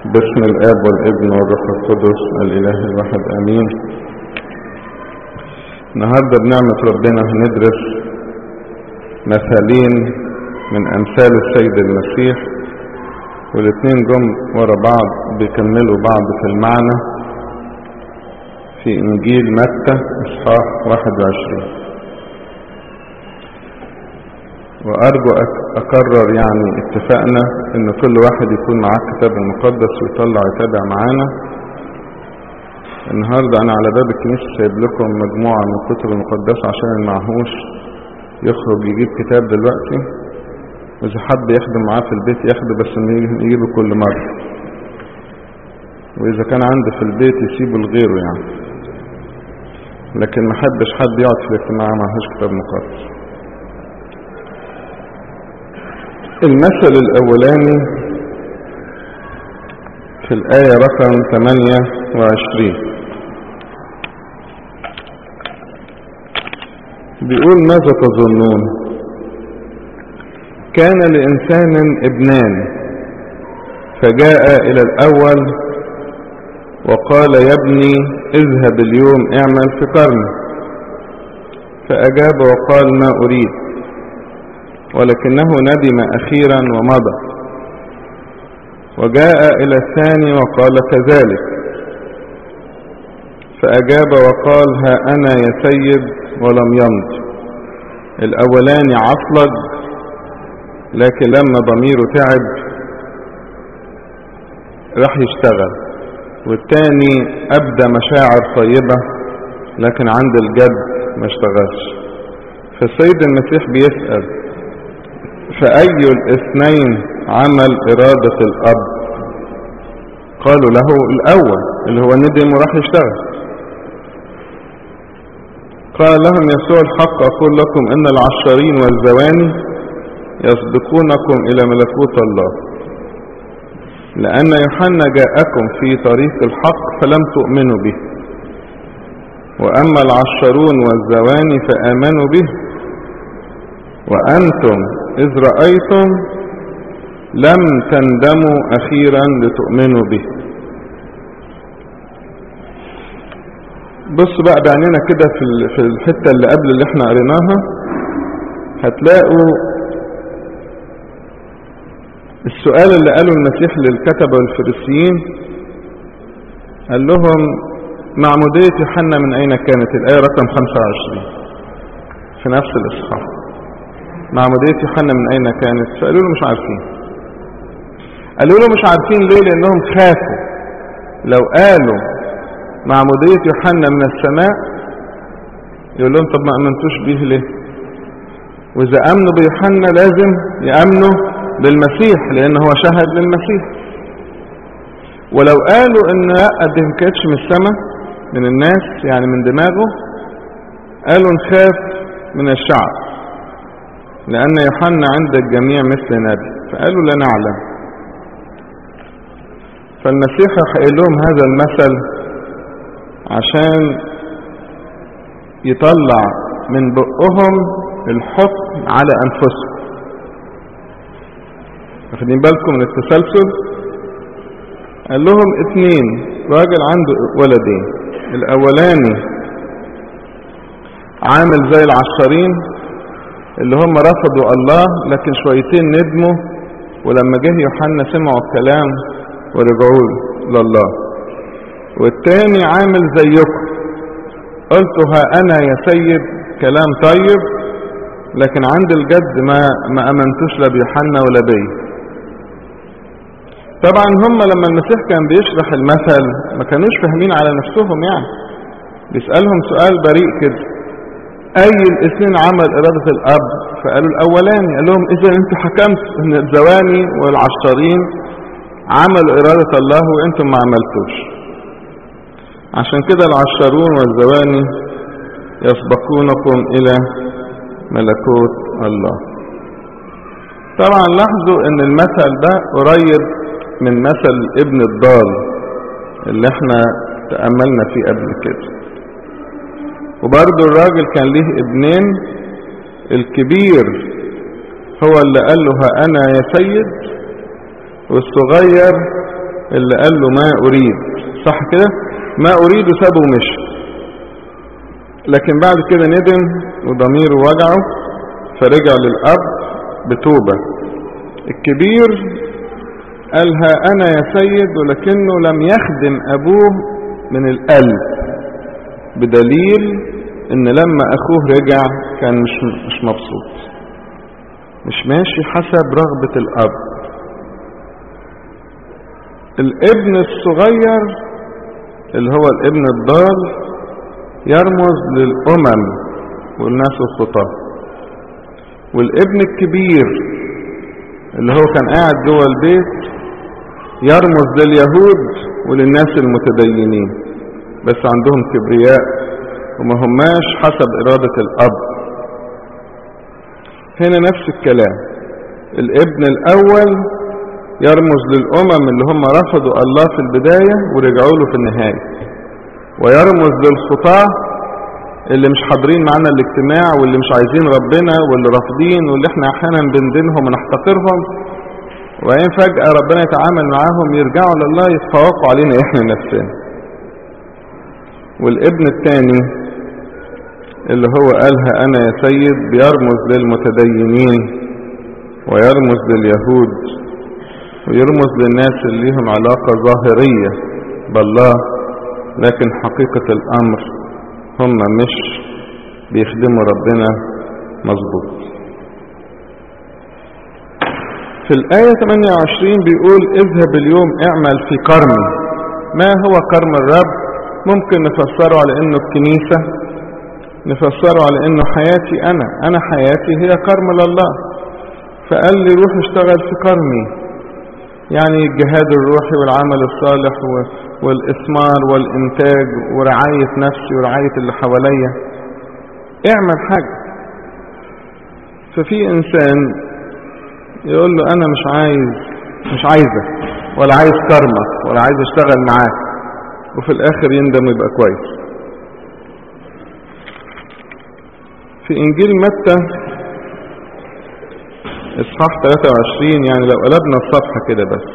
باسم الاب والابن والروح القدس الاله الواحد امين النهاردة بنعمة ربنا هندرس مثالين من امثال السيد المسيح والاتنين جم ورا بعض بيكملوا بعض في المعنى في انجيل متى اصحاح 21 وارجو اكرر يعني اتفقنا ان كل واحد يكون معاه الكتاب المقدس ويطلع يتابع معانا النهاردة انا على باب الكنيسة سايب لكم مجموعة من الكتب المقدسة عشان المعهوش يخرج يجيب كتاب دلوقتي واذا حب يخدم معاه في البيت ياخده بس يجيبه كل مرة واذا كان عنده في البيت يسيبه لغيره يعني لكن ما حبش حد يقعد في الاجتماع معهوش كتاب مقدس المثل الأولاني في الآية رقم 28 بيقول ماذا تظنون كان لإنسان ابنان فجاء إلى الأول وقال يا ابني اذهب اليوم اعمل في قرن فأجاب وقال ما أريد ولكنه ندم أخيرا ومضى وجاء إلى الثاني وقال كذلك فأجاب وقال ها أنا يا سيد ولم يمض الأولاني عصلج لكن لما ضميره تعب راح يشتغل والتاني أبدى مشاعر طيبة لكن عند الجد ما اشتغلش فالسيد المسيح بيسأل فأي الاثنين عمل إرادة الأب قالوا له الأول اللي هو ندم وراح يشتغل قال لهم يسوع الحق أقول لكم إن العشرين والزواني يسبقونكم إلى ملكوت الله لأن يوحنا جاءكم في طريق الحق فلم تؤمنوا به وأما العشرون والزواني فآمنوا به وأنتم إذ رأيتم لم تندموا أخيرا لتؤمنوا به بص بقى بعيننا كده في في الحتة اللي قبل اللي احنا قريناها هتلاقوا السؤال اللي قاله المسيح للكتبة والفريسيين قال لهم معمودية يوحنا من أين كانت الآية رقم 25 في نفس الإصحاح معمودية يوحنا من أين كانت فقالوا له مش عارفين قالوا له مش عارفين ليه لأنهم خافوا لو قالوا معمودية يوحنا من السماء يقول لهم طب ما أمنتوش بيه ليه وإذا أمنوا بيوحنا لازم يأمنوا بالمسيح لأن هو شهد للمسيح ولو قالوا إن لا دي ما كانتش من السماء من الناس يعني من دماغه قالوا نخاف من الشعب لأن يوحنا عند الجميع مثل نبي فقالوا لا نعلم فالمسيح قال لهم هذا المثل عشان يطلع من بقهم الحكم على أنفسهم واخدين بالكم من التسلسل قال لهم اثنين راجل عنده ولدين الاولاني عامل زي العشرين اللي هم رفضوا الله لكن شويتين ندموا ولما جه يوحنا سمعوا الكلام ورجعوا لله والتاني عامل زيكم قلتوا ها انا يا سيد كلام طيب لكن عند الجد ما ما امنتوش لا بيوحنا ولا بي طبعا هم لما المسيح كان بيشرح المثل ما كانوش فاهمين على نفسهم يعني بيسألهم سؤال بريء كده اي الاثنين عمل ارادة الاب فقالوا الاولاني قال لهم اذا انتوا حكمت ان الزواني والعشرين عملوا ارادة الله وانتم ما عملتوش عشان كده العشرون والزواني يسبقونكم الى ملكوت الله طبعا لاحظوا ان المثل ده قريب من مثل ابن الضال اللي احنا تأملنا فيه قبل كده وبرضه الراجل كان ليه ابنين الكبير هو اللي قال له ها انا يا سيد والصغير اللي قال له ما أريد صح كده ما أريد وسابه ومشي لكن بعد كده ندم وضميره وجعه فرجع للأب بتوبة الكبير قالها أنا يا سيد ولكنه لم يخدم أبوه من القلب بدليل ان لما اخوه رجع كان مش, مش مبسوط مش ماشي حسب رغبة الاب الابن الصغير اللي هو الابن الضال يرمز للامم والناس الخطاه والابن الكبير اللي هو كان قاعد جوه البيت يرمز لليهود وللناس المتدينين بس عندهم كبرياء وما هماش حسب إرادة الأب هنا نفس الكلام الابن الأول يرمز للأمم اللي هم رفضوا الله في البداية ورجعوا له في النهاية ويرمز للخطاة اللي مش حاضرين معانا الاجتماع واللي مش عايزين ربنا واللي رافضين واللي احنا احيانا بندينهم ونحتقرهم وبعدين فجأة ربنا يتعامل معاهم يرجعوا لله يتفوقوا علينا احنا نفسنا والابن الثاني اللي هو قالها انا يا سيد بيرمز للمتدينين ويرمز لليهود ويرمز للناس اللي لهم علاقة ظاهرية بالله لكن حقيقة الامر هم مش بيخدموا ربنا مظبوط في الآية 28 بيقول اذهب اليوم اعمل في كرمي ما هو كرم الرب ممكن نفسره على انه الكنيسة نفسره على انه حياتي انا انا حياتي هي كرم لله فقال لي روح اشتغل في كرمي يعني الجهاد الروحي والعمل الصالح والإثمار والإنتاج ورعاية نفسي ورعاية اللي حواليا اعمل حاجة ففي إنسان يقول له أنا مش عايز مش عايزك ولا عايز كرمك ولا عايز اشتغل معاك وفي الآخر يندم ويبقى كويس في إنجيل متى إصحاح 23 يعني لو قلبنا الصفحة كده بس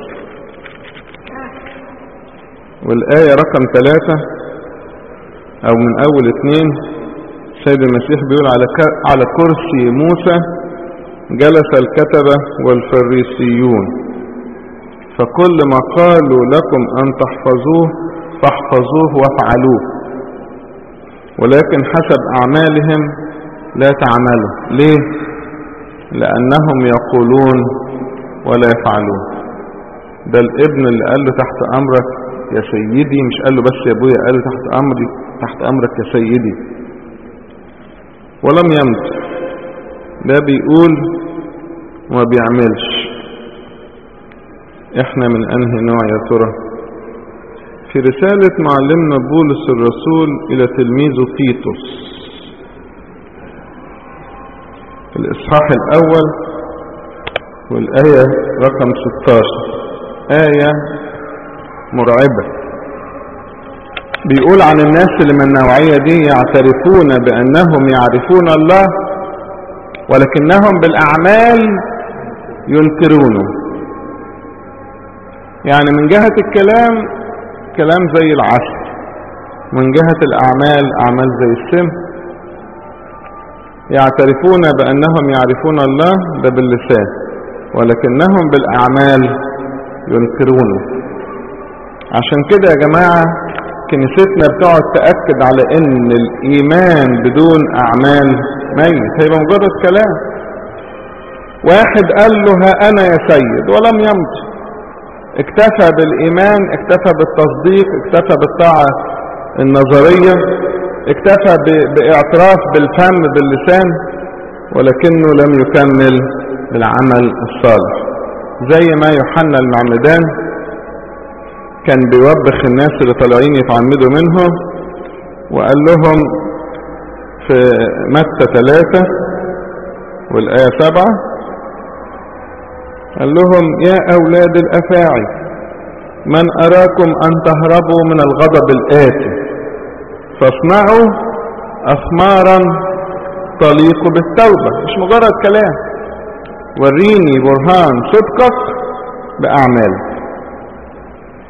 والآية رقم ثلاثة أو من أول اتنين سيد المسيح بيقول على على كرسي موسى جلس الكتبة والفريسيون فكل ما قالوا لكم أن تحفظوه فاحفظوه وافعلوه ولكن حسب أعمالهم لا تعملوا ليه لأنهم يقولون ولا يفعلون ده الابن اللي قال له تحت أمرك يا سيدي مش قال له بس يا ابويا قال له تحت أمري تحت أمرك يا سيدي ولم يمت ده بيقول وما بيعملش احنا من انهي نوع يا ترى في رسالة معلمنا بولس الرسول الى تلميذه تيتوس الاصحاح الاول والاية رقم 16 آية مرعبة بيقول عن الناس اللي من النوعية دي يعترفون بأنهم يعرفون الله ولكنهم بالأعمال ينكرونه يعني من جهة الكلام كلام زي العسل من جهة الأعمال أعمال زي السم يعترفون بأنهم يعرفون الله ده باللسان ولكنهم بالأعمال ينكرونه عشان كده يا جماعة كنيستنا بتقعد تأكد على ان الايمان بدون اعمال ميت هيبقى مجرد كلام واحد قال له ها انا يا سيد ولم يمت اكتفى بالايمان اكتفى بالتصديق اكتفى بالطاعة النظرية اكتفى باعتراف بالفم باللسان ولكنه لم يكمل بالعمل الصالح زي ما يوحنا المعمدان كان بيوبخ الناس اللي طالعين يتعمدوا منهم وقال لهم في متى ثلاثة والآية سبعة قال لهم يا أولاد الأفاعي من أراكم أن تهربوا من الغضب الآتي فاصنعوا أثمارا تليق بالتوبة مش مجرد كلام وريني برهان صدقك بأعمالك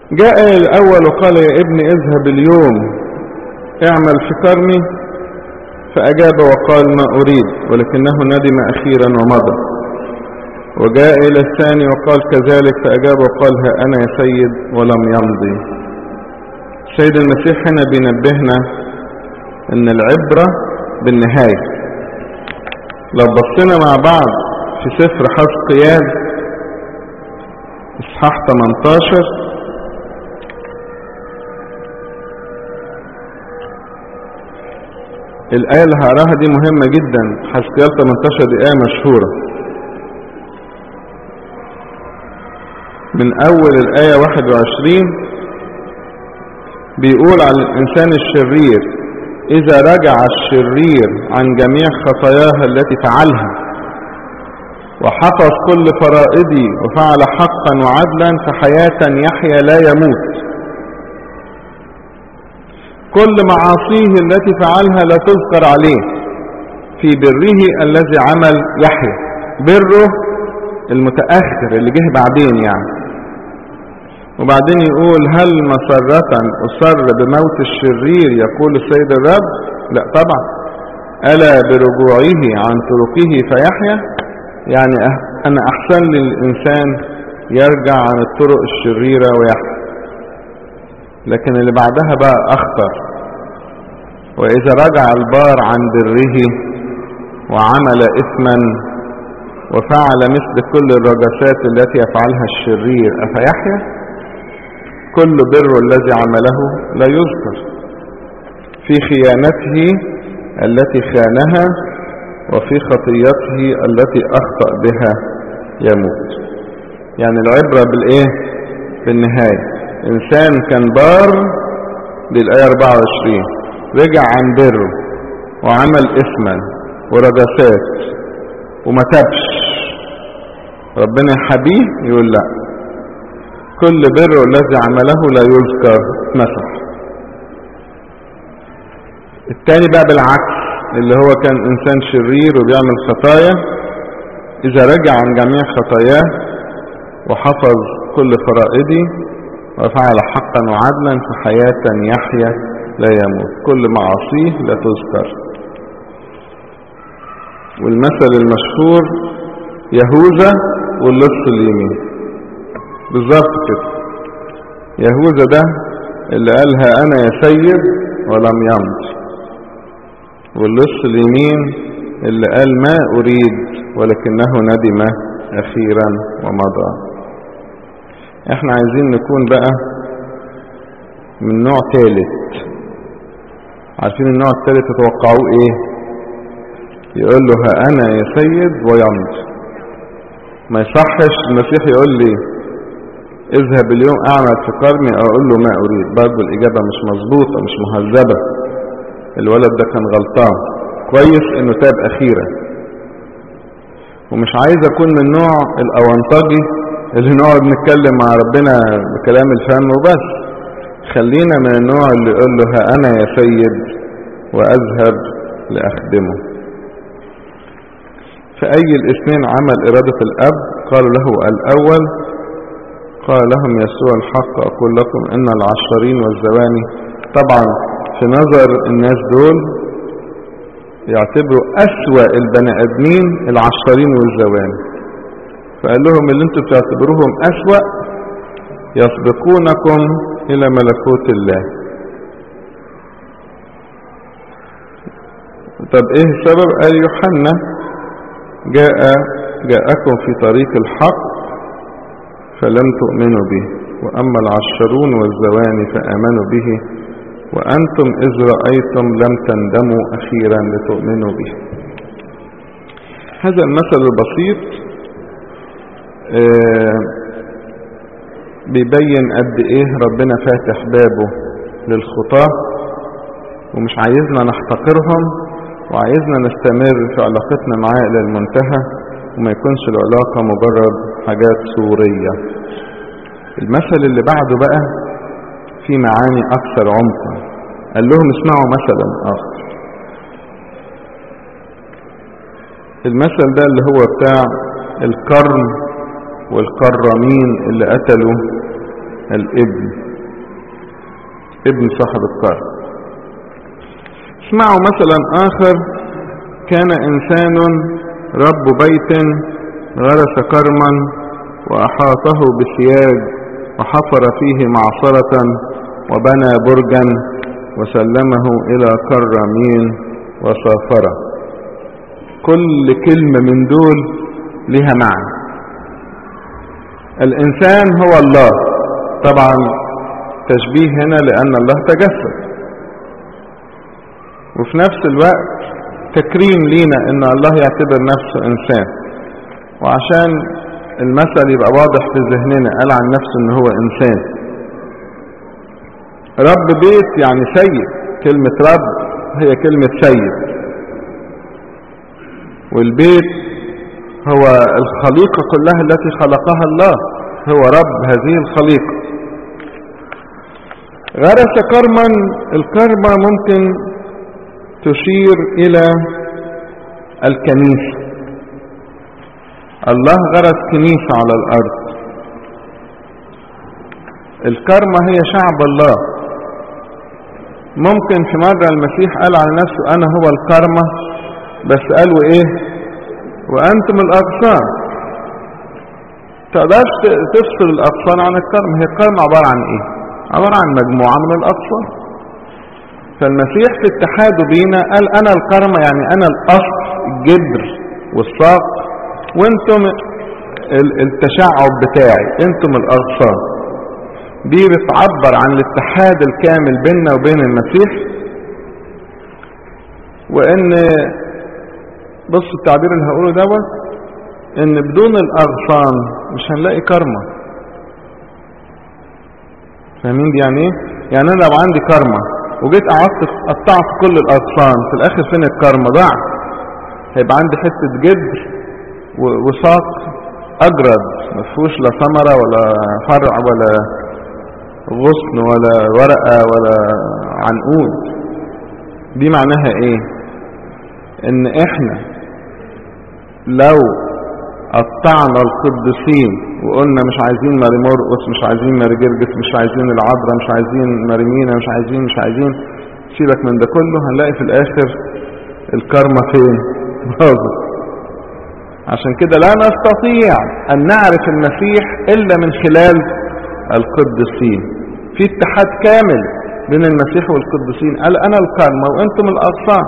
جاء الأول وقال يا ابني اذهب اليوم اعمل في كرمي فأجاب وقال ما أريد ولكنه ندم أخيرا ومضى وجاء إلى الثاني وقال كذلك فأجاب وقال ها أنا يا سيد ولم يمضي سيد المسيح هنا بينبهنا ان العبرة بالنهاية لو بصينا مع بعض في سفر حزقيال اصحاح 18 الآية اللي هقراها دي مهمة جدا حزقيال 18 دي آية مشهورة من أول الآية 21 بيقول على الإنسان الشرير إذا رجع الشرير عن جميع خطاياه التي فعلها وحفظ كل فرائدي وفعل حقا وعدلا فحياة يحيا لا يموت كل معاصيه التي فعلها لا تذكر عليه في بره الذي عمل يحيى بره المتأخر اللي جه بعدين يعني وبعدين يقول هل مسرة أصر بموت الشرير يقول السيد الرب لا طبعا ألا برجوعه عن طرقه فيحيا يعني أنا أحسن للإنسان يرجع عن الطرق الشريرة ويحيا لكن اللي بعدها بقى أخطر وإذا رجع البار عن بره وعمل إثما وفعل مثل كل الرجسات التي يفعلها الشرير أفيحيا كل بر الذي عمله لا يذكر في خيانته التي خانها وفي خطيته التي أخطأ بها يموت يعني العبرة بالإيه بالنهاية إنسان كان بار بالآية 24 رجع عن بره وعمل إثما ورجسات وما تبش ربنا يحبيه يقول لا كل بر الذي عمله لا يذكر مسح التاني بقى بالعكس اللي هو كان انسان شرير وبيعمل خطايا اذا رجع عن جميع خطاياه وحفظ كل فرائدي وفعل حقا وعدلا فحياة يحيا لا يموت كل معاصيه لا تذكر والمثل المشهور يهوذا واللص اليمين بالظبط كده يهوذا ده اللي قالها انا يا سيد ولم يمض واللص اليمين اللي قال ما اريد ولكنه ندم اخيرا ومضى احنا عايزين نكون بقى من نوع ثالث عارفين النوع الثالث تتوقعوه ايه يقول له ها انا يا سيد ويمض ما يصحش المسيح يقول لي اذهب اليوم اعمل في قرني اقول له ما اريد برضه الاجابة مش مظبوطة مش مهذبة الولد ده كان غلطان كويس انه تاب اخيرا ومش عايز اكون من نوع الاونطجي اللي نقعد نتكلم مع ربنا بكلام الفم وبس خلينا من النوع اللي يقول له ها انا يا سيد واذهب لاخدمه فأي الاثنين عمل إرادة الأب قال له الأول قال لهم يسوع الحق أقول لكم إن العشرين والزواني طبعا في نظر الناس دول يعتبروا أسوأ البني آدمين العشرين والزواني فقال لهم اللي انتوا بتعتبروهم أسوأ يسبقونكم إلى ملكوت الله طب ايه السبب قال يوحنا جاء جاءكم في طريق الحق فلم تؤمنوا به وأما العشرون والزواني فآمنوا به وأنتم إذ رأيتم لم تندموا أخيرا لتؤمنوا به هذا المثل البسيط آه بيبين قد ايه ربنا فاتح بابه للخطاة ومش عايزنا نحتقرهم وعايزنا نستمر في علاقتنا معاه الى المنتهى وما يكونش العلاقة مجرد حاجات صورية المثل اللي بعده بقى في معاني اكثر عمقا قال لهم اسمعوا مثلا اخر المثل ده اللي هو بتاع القرن والكرمين اللي قتلوا الابن ابن صاحب الكرم اسمعوا مثلا آخر كان إنسان رب بيت غرس كرما وأحاطه بسياج وحفر فيه معصرة وبنى برجا وسلمه إلى كرمين وصافرة كل كلمة من دول لها معنى الإنسان هو الله طبعا تشبيه هنا لأن الله تجسد وفي نفس الوقت تكريم لينا ان الله يعتبر نفسه انسان وعشان المثل يبقى واضح في ذهننا قال عن نفسه ان هو انسان رب بيت يعني سيد كلمة رب هي كلمة سيد والبيت هو الخليقة كلها التي خلقها الله هو رب هذه الخليقة غرس كرما الكرمة ممكن تشير إلى الكنيسة الله غرس كنيسة على الأرض الكرمة هي شعب الله ممكن في مرة المسيح قال على نفسه أنا هو الكرمة بس قالوا إيه وأنتم الأغصان تقدرش تفصل الأغصان عن الكرمة هي الكرمة عبارة عن إيه عبارة عن مجموعة من الأغصان فالمسيح في اتحاده بينا قال انا الكرمة يعني انا الاصل الجدر والساق وانتم التشعب بتاعي انتم الاغصان دي بتعبر عن الاتحاد الكامل بيننا وبين المسيح وان بص التعبير اللي هقوله دوت ان بدون الاغصان مش هنلاقي كرمة فاهمين دي يعني ايه يعني انا لو عندي كرمة وجيت قعدت قطعت كل الاغصان في الاخر فين الكرمة ضاع هيبقى عندي حتة جدر وساق اجرد ما فيهوش لا ثمرة ولا فرع ولا غصن ولا ورقة ولا عنقود دي معناها ايه ان احنا لو قطعنا القديسين وقلنا مش عايزين ماري مرقس مش عايزين ماري جرجس مش عايزين العذراء مش عايزين ماري مينا مش عايزين مش عايزين سيبك من ده كله هنلاقي في الاخر الكرمة فين باظت عشان كده لا نستطيع ان نعرف المسيح الا من خلال القديسين في اتحاد كامل بين المسيح والقديسين قال انا الكرمة وانتم الاغصان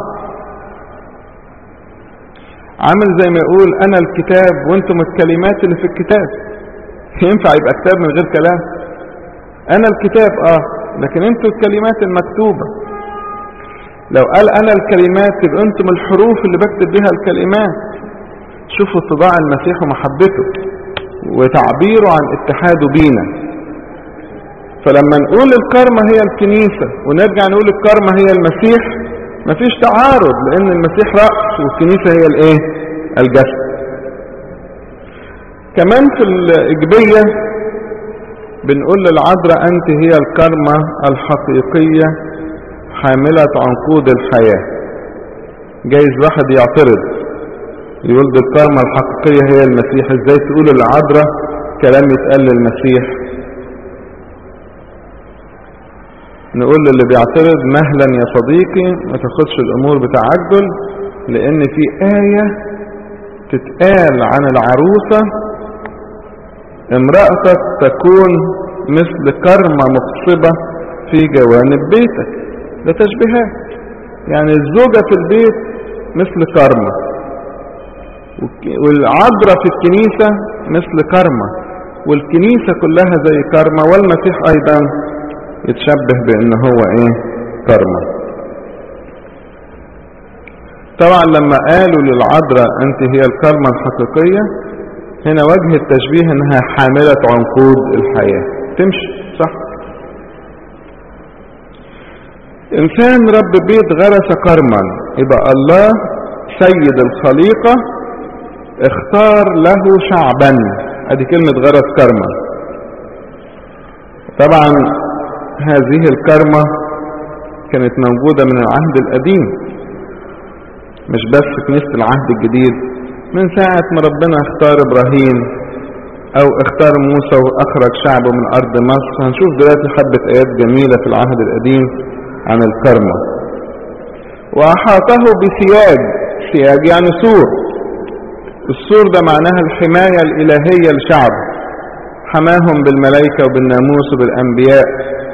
عامل زي ما يقول انا الكتاب وانتم الكلمات اللي في الكتاب ينفع يبقى كتاب من غير كلام انا الكتاب اه لكن انتم الكلمات المكتوبة لو قال انا الكلمات يبقى انتم الحروف اللي بكتب بها الكلمات شوفوا اتضاع المسيح ومحبته وتعبيره عن اتحاده بينا فلما نقول الكرمة هي الكنيسة ونرجع نقول الكرمة هي المسيح مفيش تعارض لان المسيح رأس والكنيسة هي الايه الجسد كمان في الإجبية بنقول للعذراء أنت هي الكرمة الحقيقية حاملة عنقود الحياة جايز واحد يعترض يقول دي الكرمة الحقيقية هي المسيح ازاي تقول العذراء كلام يتقال للمسيح نقول للي بيعترض مهلا يا صديقي ما تاخدش الامور بتعجل لان في آية تتقال عن العروسة امرأتك تكون مثل كرمة مخصبة في جوانب بيتك ده تشبيهات يعني الزوجة في البيت مثل كرمة والعذراء في الكنيسة مثل كرمة والكنيسة كلها زي كرمة والمسيح ايضا يتشبه بان هو ايه كرمة طبعا لما قالوا للعذراء انت هي الكرمة الحقيقية هنا وجه التشبيه انها حاملة عنقود الحياة تمشي صح انسان رب بيت غرس كرما يبقى الله سيد الخليقة اختار له شعبا ادي كلمة غرس كرما طبعا هذه الكرمة كانت موجودة من العهد القديم مش بس كنيسة العهد الجديد من ساعة ما ربنا اختار ابراهيم او اختار موسى واخرج شعبه من ارض مصر هنشوف دلوقتي حبة ايات جميلة في العهد القديم عن الكرمة واحاطه بسياج سياج يعني سور السور ده معناها الحماية الالهية لشعب حماهم بالملائكة وبالناموس وبالانبياء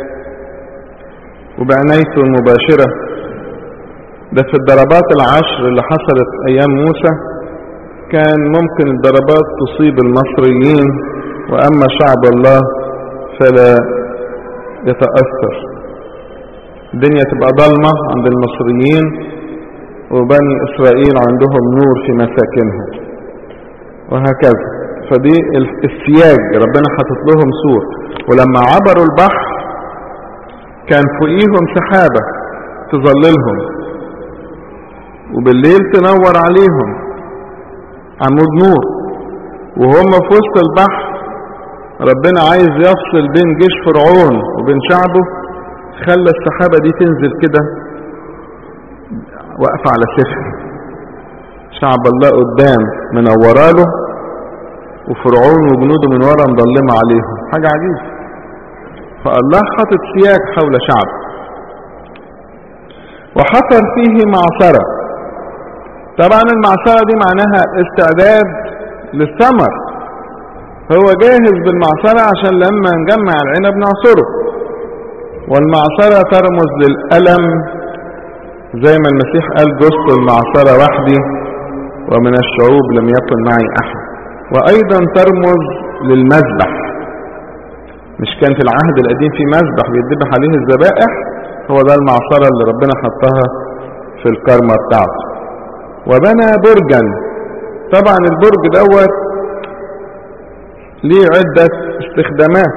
وبعنايته المباشرة ده في الضربات العشر اللي حصلت ايام موسى كان ممكن الضربات تصيب المصريين واما شعب الله فلا يتأثر الدنيا تبقى ضلمة عند المصريين وبني اسرائيل عندهم نور في مساكنهم وهكذا فدي السياج ربنا حاطط لهم سور ولما عبروا البحر كان فوقيهم سحابة تظللهم وبالليل تنور عليهم عمود نور وهم في وسط البحر ربنا عايز يفصل بين جيش فرعون وبين شعبه خلى السحابة دي تنزل كده واقفة على سفر شعب الله قدام منوراله وفرعون وجنوده من ورا مظلمة عليهم حاجة عجيبة فالله حاطط سياج حول شعب وحصل فيه معصرة طبعا المعصرة دي معناها استعداد للثمر هو جاهز بالمعصرة عشان لما نجمع العنب نعصره والمعصرة ترمز للألم زي ما المسيح قال جزت المعصرة وحدي ومن الشعوب لم يكن معي أحد وأيضا ترمز للمذبح مش كان في العهد القديم في مذبح بيذبح عليه الذبائح هو ده المعصرة اللي ربنا حطها في الكرمة بتاعته وبنى برجا طبعا البرج دوت ليه عدة استخدامات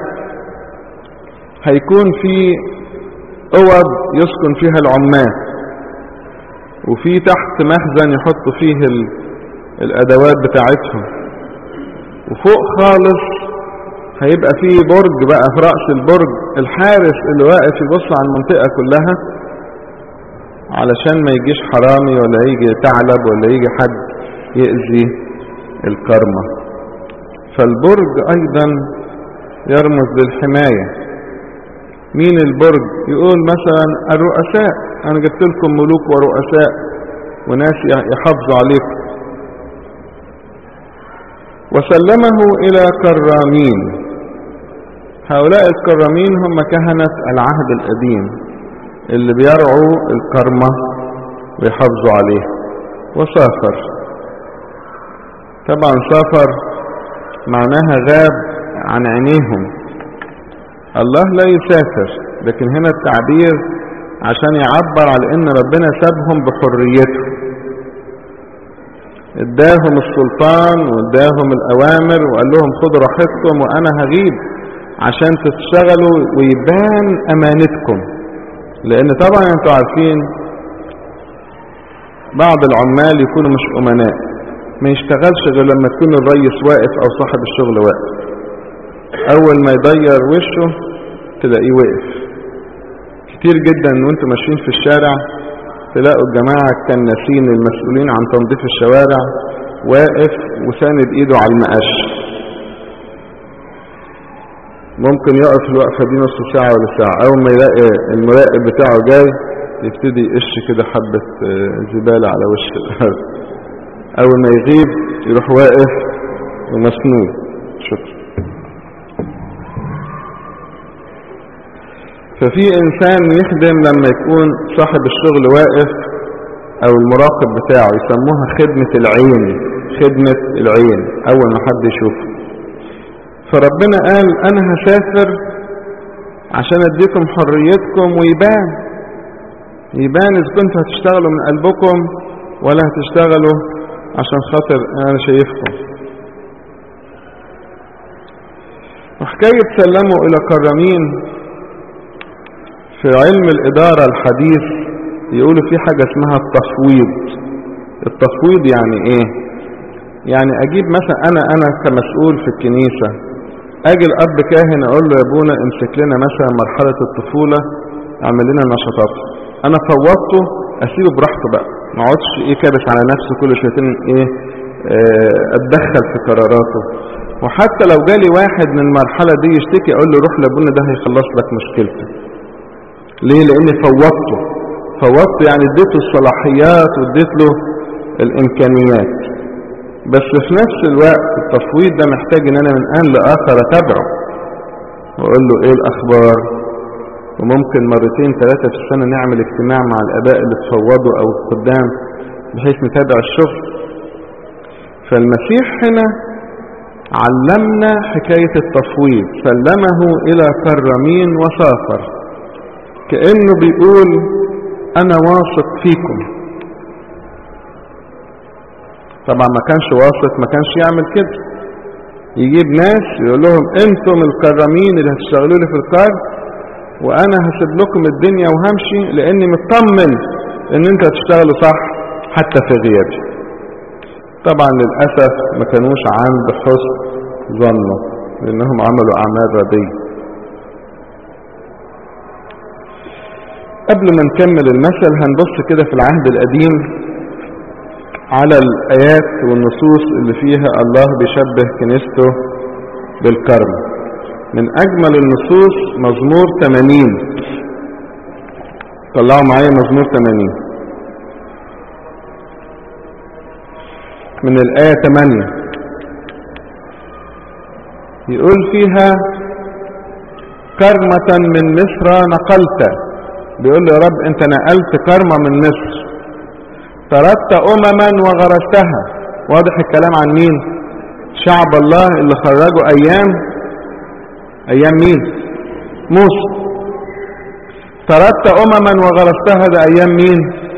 هيكون في اوض يسكن فيها العمال وفي تحت مخزن يحطوا فيه ال... الادوات بتاعتهم وفوق خالص هيبقى فيه برج بقى في رأس البرج الحارس اللي واقف يبص على المنطقة كلها علشان ما يجيش حرامي ولا يجي ثعلب ولا يجي حد يأذي الكرمة فالبرج ايضا يرمز للحماية مين البرج يقول مثلا الرؤساء انا جبت لكم ملوك ورؤساء وناس يحافظوا عليكم وسلمه الى كرامين هؤلاء الكرامين هم كهنة العهد القديم اللي بيرعوا الكرمة ويحافظوا عليها وسافر طبعا سافر معناها غاب عن عينيهم الله لا يسافر لكن هنا التعبير عشان يعبر على ان ربنا سابهم بحريته اداهم السلطان واداهم الاوامر وقال لهم خدوا راحتكم وانا هغيب عشان تشتغلوا ويبان امانتكم لان طبعا انتوا عارفين بعض العمال يكونوا مش امناء ما يشتغلش غير لما تكون الريس واقف او صاحب الشغل واقف اول ما يضير وشه تلاقيه واقف كتير جدا وانتوا ماشيين في الشارع تلاقوا الجماعة الكناسين المسؤولين عن تنظيف الشوارع واقف وساند ايده على المقاش ممكن يقف الوقفة دي نص ساعة ولا ساعة اول ما يلاقي المراقب بتاعه جاي يبتدي يقش كده حبة زبالة على وش الارض اول ما يغيب يروح واقف ومسنود شكرا ففي انسان يخدم لما يكون صاحب الشغل واقف او المراقب بتاعه يسموها خدمة العين خدمة العين اول ما حد يشوفه فربنا قال انا هسافر عشان اديكم حريتكم ويبان يبان اذا كنتوا هتشتغلوا من قلبكم ولا هتشتغلوا عشان خاطر انا شايفكم وحكاية سلموا الى كرامين في علم الادارة الحديث يقولوا في حاجة اسمها التفويض التفويض يعني ايه يعني اجيب مثلا انا انا كمسؤول في الكنيسة اجي الاب كاهن اقول له يا ابونا امسك لنا مثلا مرحلة الطفولة اعمل لنا نشاطات انا فوضته اسيبه براحته بقى ما اقعدش ايه كابس على نفسه كل شويتين ايه اه اتدخل في قراراته وحتى لو جالي واحد من المرحلة دي يشتكي اقول له روح لابونا ده هيخلص لك مشكلته ليه لاني فوضته فوضته يعني اديته الصلاحيات واديت له الامكانيات بس في نفس الوقت التفويض ده محتاج ان انا من ان لاخر اتابعه واقول له ايه الاخبار وممكن مرتين ثلاثة في السنة نعمل اجتماع مع الاباء اللي تفوضوا او القدام بحيث نتابع الشغل فالمسيح هنا علمنا حكاية التفويض سلمه الى كرمين وسافر كأنه بيقول انا واثق فيكم طبعا ما كانش واثق ما كانش يعمل كده يجيب ناس يقول لهم انتم الكرمين اللي هتشتغلوا لي في القرن وانا هسيب لكم الدنيا وهمشي لاني مطمن ان انت هتشتغلوا صح حتى في غيابي طبعا للأسف ما كانوش عند حسن ظنه لانهم عملوا اعمال رديئة قبل ما نكمل المثل هنبص كده في العهد القديم على الآيات والنصوص اللي فيها الله بيشبه كنيسته بالكرم من أجمل النصوص مزمور 80 طلعوا معايا مزمور 80 من الآية 8 يقول فيها كرمة من مصر نقلت بيقول له يا رب انت نقلت كرمة من مصر طردت امما وغرستها واضح الكلام عن مين شعب الله اللي خرجوا ايام ايام مين موسى طردت امما وغرستها ده ايام مين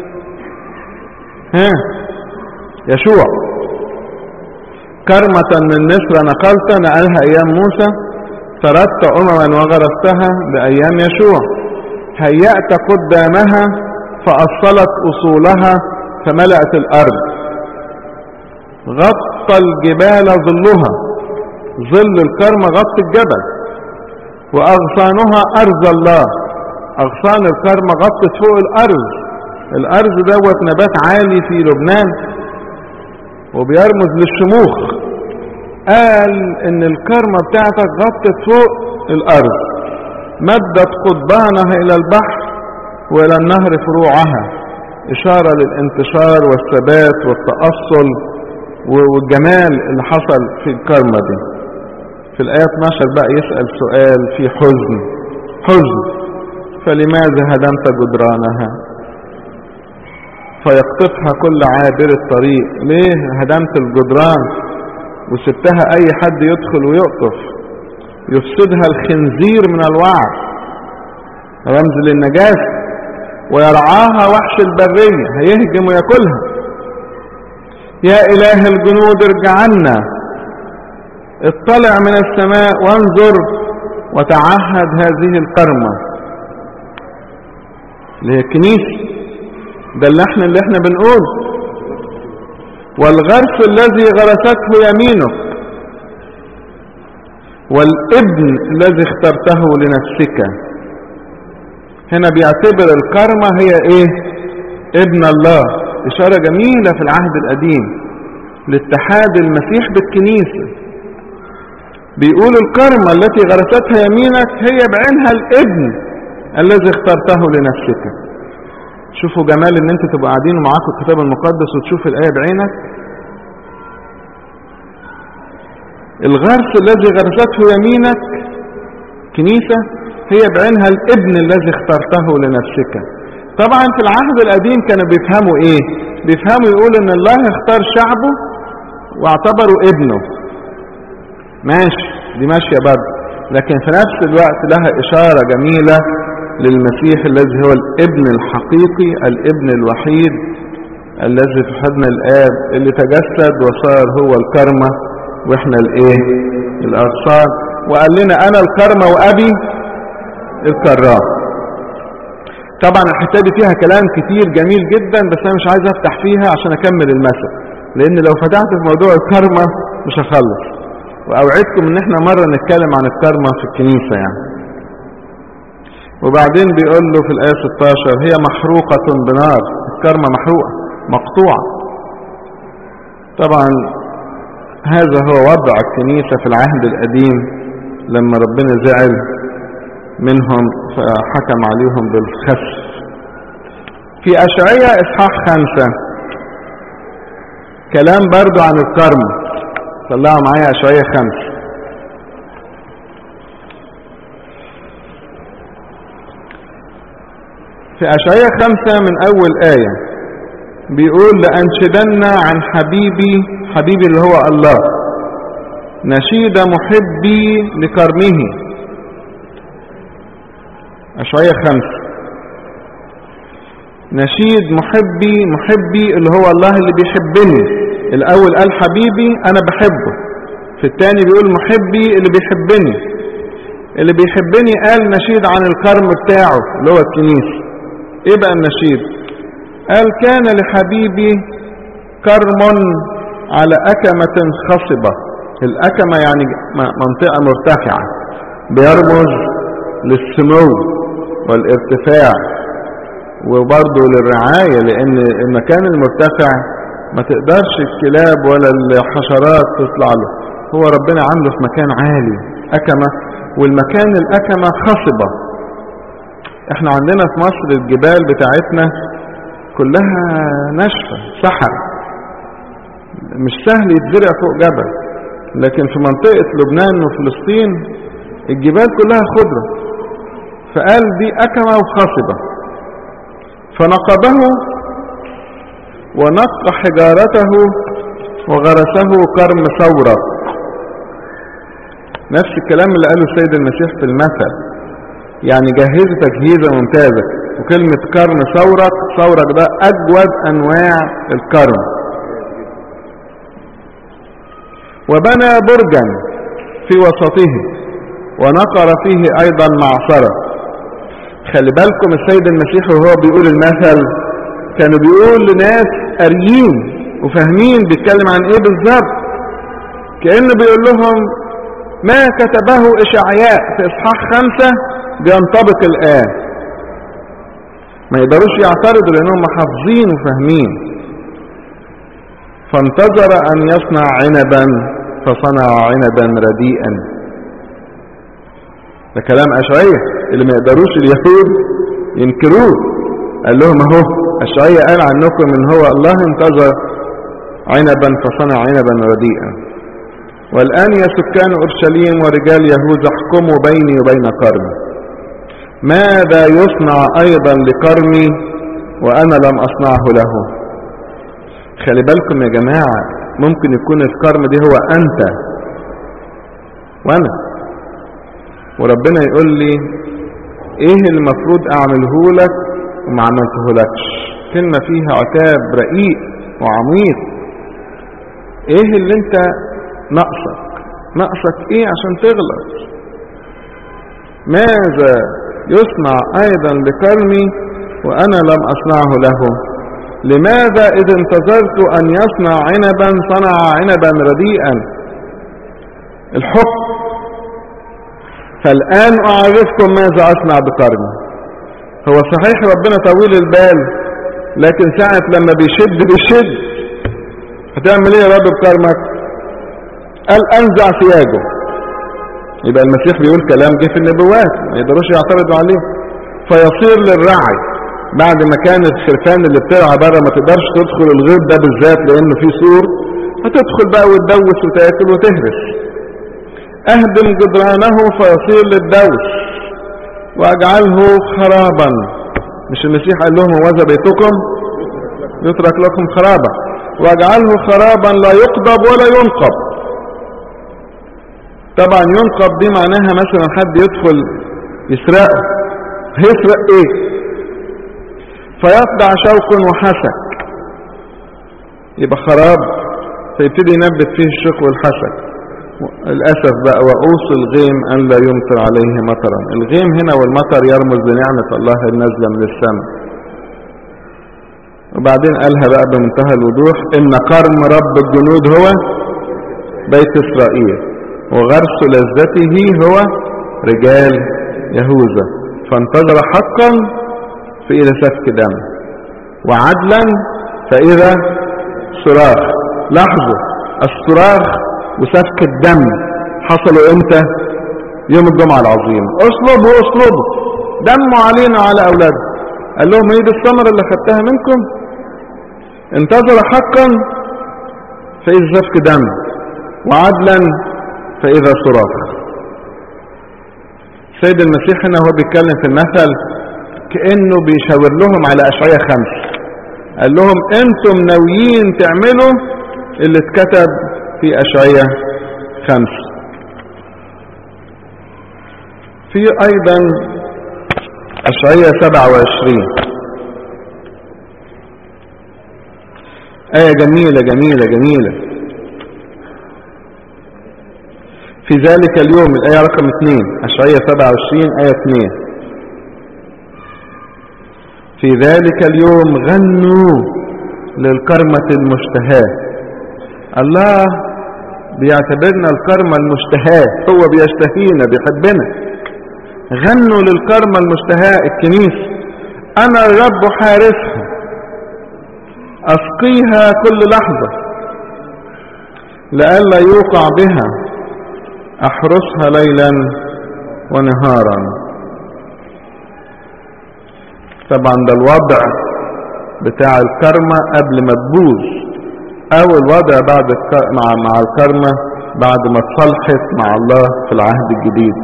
ها يشوع كرمة من مصر نقلت نقلها ايام موسى طردت امما وغرستها بايام يشوع هيأت قدامها فأصلت أصولها فملأت الأرض غطى الجبال ظلها ظل الكرمة غطى الجبل وأغصانها أرض الله أغصان الكرمة غطت فوق الأرض الأرض دوت نبات عالي في لبنان وبيرمز للشموخ قال ان الكرمة بتاعتك غطت فوق الأرض مدت قضبانها إلى البحر وإلى النهر فروعها إشارة للانتشار والثبات والتأصل والجمال اللي حصل في الكرمة دي في الآية 12 بقى يسأل سؤال في حزن حزن فلماذا هدمت جدرانها فيقطفها كل عابر الطريق ليه هدمت الجدران وسبتها اي حد يدخل ويقطف يفسدها الخنزير من الوعر رمز للنجاسة ويرعاها وحش البرية هيهجم وياكلها يا إله الجنود ارجع عنا اطلع من السماء وانظر وتعهد هذه القرمة اللي هي الكنيسة ده اللحن اللي احنا بنقول والغرس الذي غرسته يمينك والابن الذي اخترته لنفسك هنا بيعتبر الكرمة هي ايه ابن الله اشارة جميلة في العهد القديم لاتحاد المسيح بالكنيسة بيقول الكرمة التي غرستها يمينك هي بعينها الابن الذي اخترته لنفسك شوفوا جمال ان انت تبقى قاعدين ومعاكم الكتاب المقدس وتشوف الآية بعينك الغرس الذي غرسته يمينك كنيسة هي بعينها الابن الذي اخترته لنفسك طبعا في العهد القديم كانوا بيفهموا ايه بيفهموا يقول ان الله اختار شعبه واعتبروا ابنه ماشي دي ماشية برضه لكن في نفس الوقت لها اشارة جميلة للمسيح الذي هو الابن الحقيقي الابن الوحيد الذي في حضن الاب اللي تجسد وصار هو الكرمة واحنا الايه الاغصان وقال لنا انا الكرمة وابي الكرام طبعا الحته دي فيها كلام كتير جميل جدا بس انا مش عايز افتح فيها عشان اكمل المثل لان لو فتحت في موضوع الكرمة مش هخلص واوعدكم ان احنا مرة نتكلم عن الكرمة في الكنيسة يعني وبعدين بيقول له في الآية 16 هي محروقة بنار الكرمة محروقة مقطوعة طبعا هذا هو وضع الكنيسة في العهد القديم لما ربنا زعل منهم فحكم عليهم بالخسف في أشعية إصحاح خمسة كلام برضو عن الكرم طلعوا معايا أشعية خمسة في أشعية خمسة من أول آية بيقول لأنشدن عن حبيبي حبيبي اللي هو الله نشيد محبي لكرمه أشعية خمسة نشيد محبي محبي اللي هو الله اللي بيحبني الأول قال حبيبي أنا بحبه في الثاني بيقول محبي اللي بيحبني اللي بيحبني قال نشيد عن الكرم بتاعه اللي هو الكنيسة ايه بقى النشيد قال كان لحبيبي كرم على أكمة خصبة الأكمة يعني منطقة مرتفعة بيرمز للسمو والارتفاع وبرضه للرعاية لأن المكان المرتفع ما تقدرش الكلاب ولا الحشرات تطلع له هو ربنا عامله في مكان عالي أكمة والمكان الأكمة خصبة احنا عندنا في مصر الجبال بتاعتنا كلها ناشفة صحر مش سهل يتزرع فوق جبل لكن في منطقة لبنان وفلسطين الجبال كلها خضرة فقال دي أكمة وخصبة فنقبه ونق حجارته وغرسه كرم ثورة نفس الكلام اللي قاله السيد المسيح في المثل يعني جهزه تجهيزة ممتازة وكلمة كرم ثورك ثورك ده أجود أنواع الكرم وبنى برجا في وسطه ونقر فيه أيضا معصرة خلي بالكم السيد المسيح وهو بيقول المثل كانوا بيقول لناس قاريين وفاهمين بيتكلم عن ايه بالظبط كأنه بيقول لهم ما كتبه إشعياء في إصحاح خمسة بينطبق الآن ما يقدروش يعترضوا لأنهم حافظين وفاهمين فانتظر أن يصنع عنبا فصنع عنبا رديئا ده كلام أشعية اللي ما يقدروش اليهود ينكروه قال لهم اهو أشعية قال عنكم ان هو الله انتظر عنبا فصنع عنبا رديئا والآن يا سكان أورشليم ورجال يهوذا احكموا بيني وبين كرمي ماذا يصنع أيضا لكرمي وأنا لم أصنعه له خلي بالكم يا جماعة ممكن يكون الكرم دي هو أنت وأنا وربنا يقول لي ايه اللي المفروض اعمله لك وما عملته لكش كلمة فيها عتاب رقيق وعميق ايه اللي انت ناقصك ناقصك ايه عشان تغلط ماذا يصنع ايضا لكرمي وانا لم اصنعه له لماذا اذا انتظرت ان يصنع عنبا صنع عنبا رديئا الحكم فالآن أعرفكم ماذا أصنع بكرمي هو صحيح ربنا طويل البال لكن ساعة لما بيشد بيشد هتعمل ايه يا رب بكرمك قال أنزع سياجه يبقى المسيح بيقول كلام جه في النبوات ما يقدروش يعترضوا عليه فيصير للرعي بعد ما كانت الخرفان اللي بترعى بره ما تقدرش تدخل الغيط ده بالذات لانه فيه سور هتدخل بقى وتدوس وتاكل وتهرس اهدم جدرانه فيصير للدوس واجعله خرابا مش المسيح قال لهم وذا بيتكم يترك لكم خرابا واجعله خرابا لا يقضب ولا ينقب طبعا ينقب دي معناها مثلا حد يدخل يسرقه هيسرق ايه فيطبع شوك وحسك يبقى خراب فيبتدي ينبت فيه الشوك والحسك الأسف بقى وأوص الغيم أن لا يمطر عليه مطرا الغيم هنا والمطر يرمز لنعمة الله النازلة من السماء وبعدين قالها بقى بمنتهى الوضوح إن قرم رب الجنود هو بيت إسرائيل وغرس لذته هو رجال يهوذا فانتظر حقا فإذا سفك دم وعدلا فإذا صراخ لاحظوا الصراخ وسفك الدم حصلوا امتى يوم الجمعة العظيمة اصلبوا اصلبوا دموا علينا وعلى اولادنا قال لهم هي دي الثمرة اللي خدتها منكم انتظر حقا فإذا سفك دم وعدلا فإذا صراخ سيد المسيح هنا هو بيتكلم في المثل كأنه بيشاور لهم على أشعية خمس قال لهم انتم ناويين تعملوا اللي اتكتب في أشعية خمس في أيضا أشعية سبعة وعشرين آية جميلة جميلة جميلة في ذلك اليوم الآية رقم 2 أشعية 27 آية 2 في ذلك اليوم غنوا للكرمة المشتهاة الله بيعتبرنا الكرمة المشتهاة هو بيشتهينا بيحبنا غنوا للكرمة المشتهاة الكنيسة أنا الرب حارسها أسقيها كل لحظة لئلا يوقع بها أحرسها ليلا ونهارا طبعا ده الوضع بتاع الكرمة قبل ما تبوظ او الوضع بعد الك... مع مع الكرمة بعد ما اتصلحت مع الله في العهد الجديد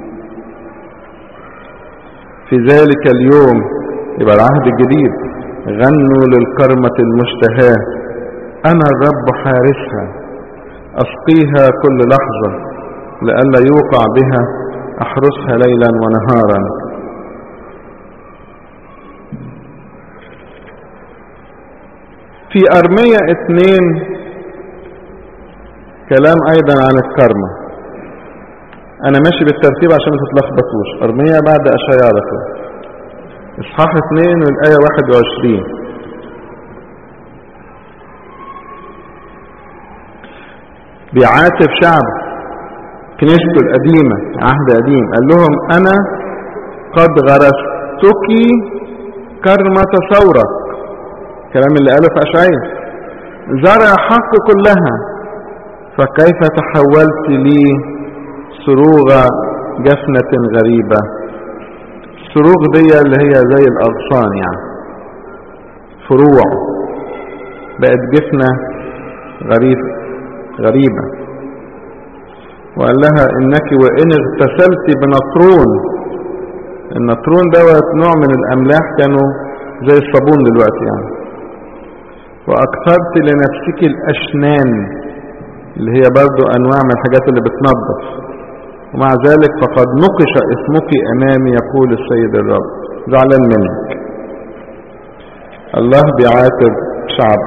في ذلك اليوم يبقى العهد الجديد غنوا للكرمة المشتهاة انا الرب حارسها اسقيها كل لحظة لئلا يوقع بها احرسها ليلا ونهارا في أرمية اثنين كلام أيضا عن الكرمة أنا ماشي بالترتيب عشان ما تتلخبطوش أرمية بعد أشعياء على طول إصحاح اثنين والآية واحد وعشرين بيعاتب شعب كنيسته القديمة عهد قديم قال لهم أنا قد غرستك كرمة ثورك الكلام اللي قاله في أشعية زرع حق كلها فكيف تحولت لي صروغ جفنة غريبة الصروغ دي اللي هي زي الأغصان يعني فروع بقت جفنة غريب غريبة وقال لها انك وان اغتسلت بنطرون النطرون دوت نوع من الاملاح كانوا زي الصابون دلوقتي يعني واكثرت لنفسك الاشنان اللي هي برضو انواع من الحاجات اللي بتنظف ومع ذلك فقد نقش اسمك امامي يقول السيد الرب زعلان منك الله بيعاتب شعب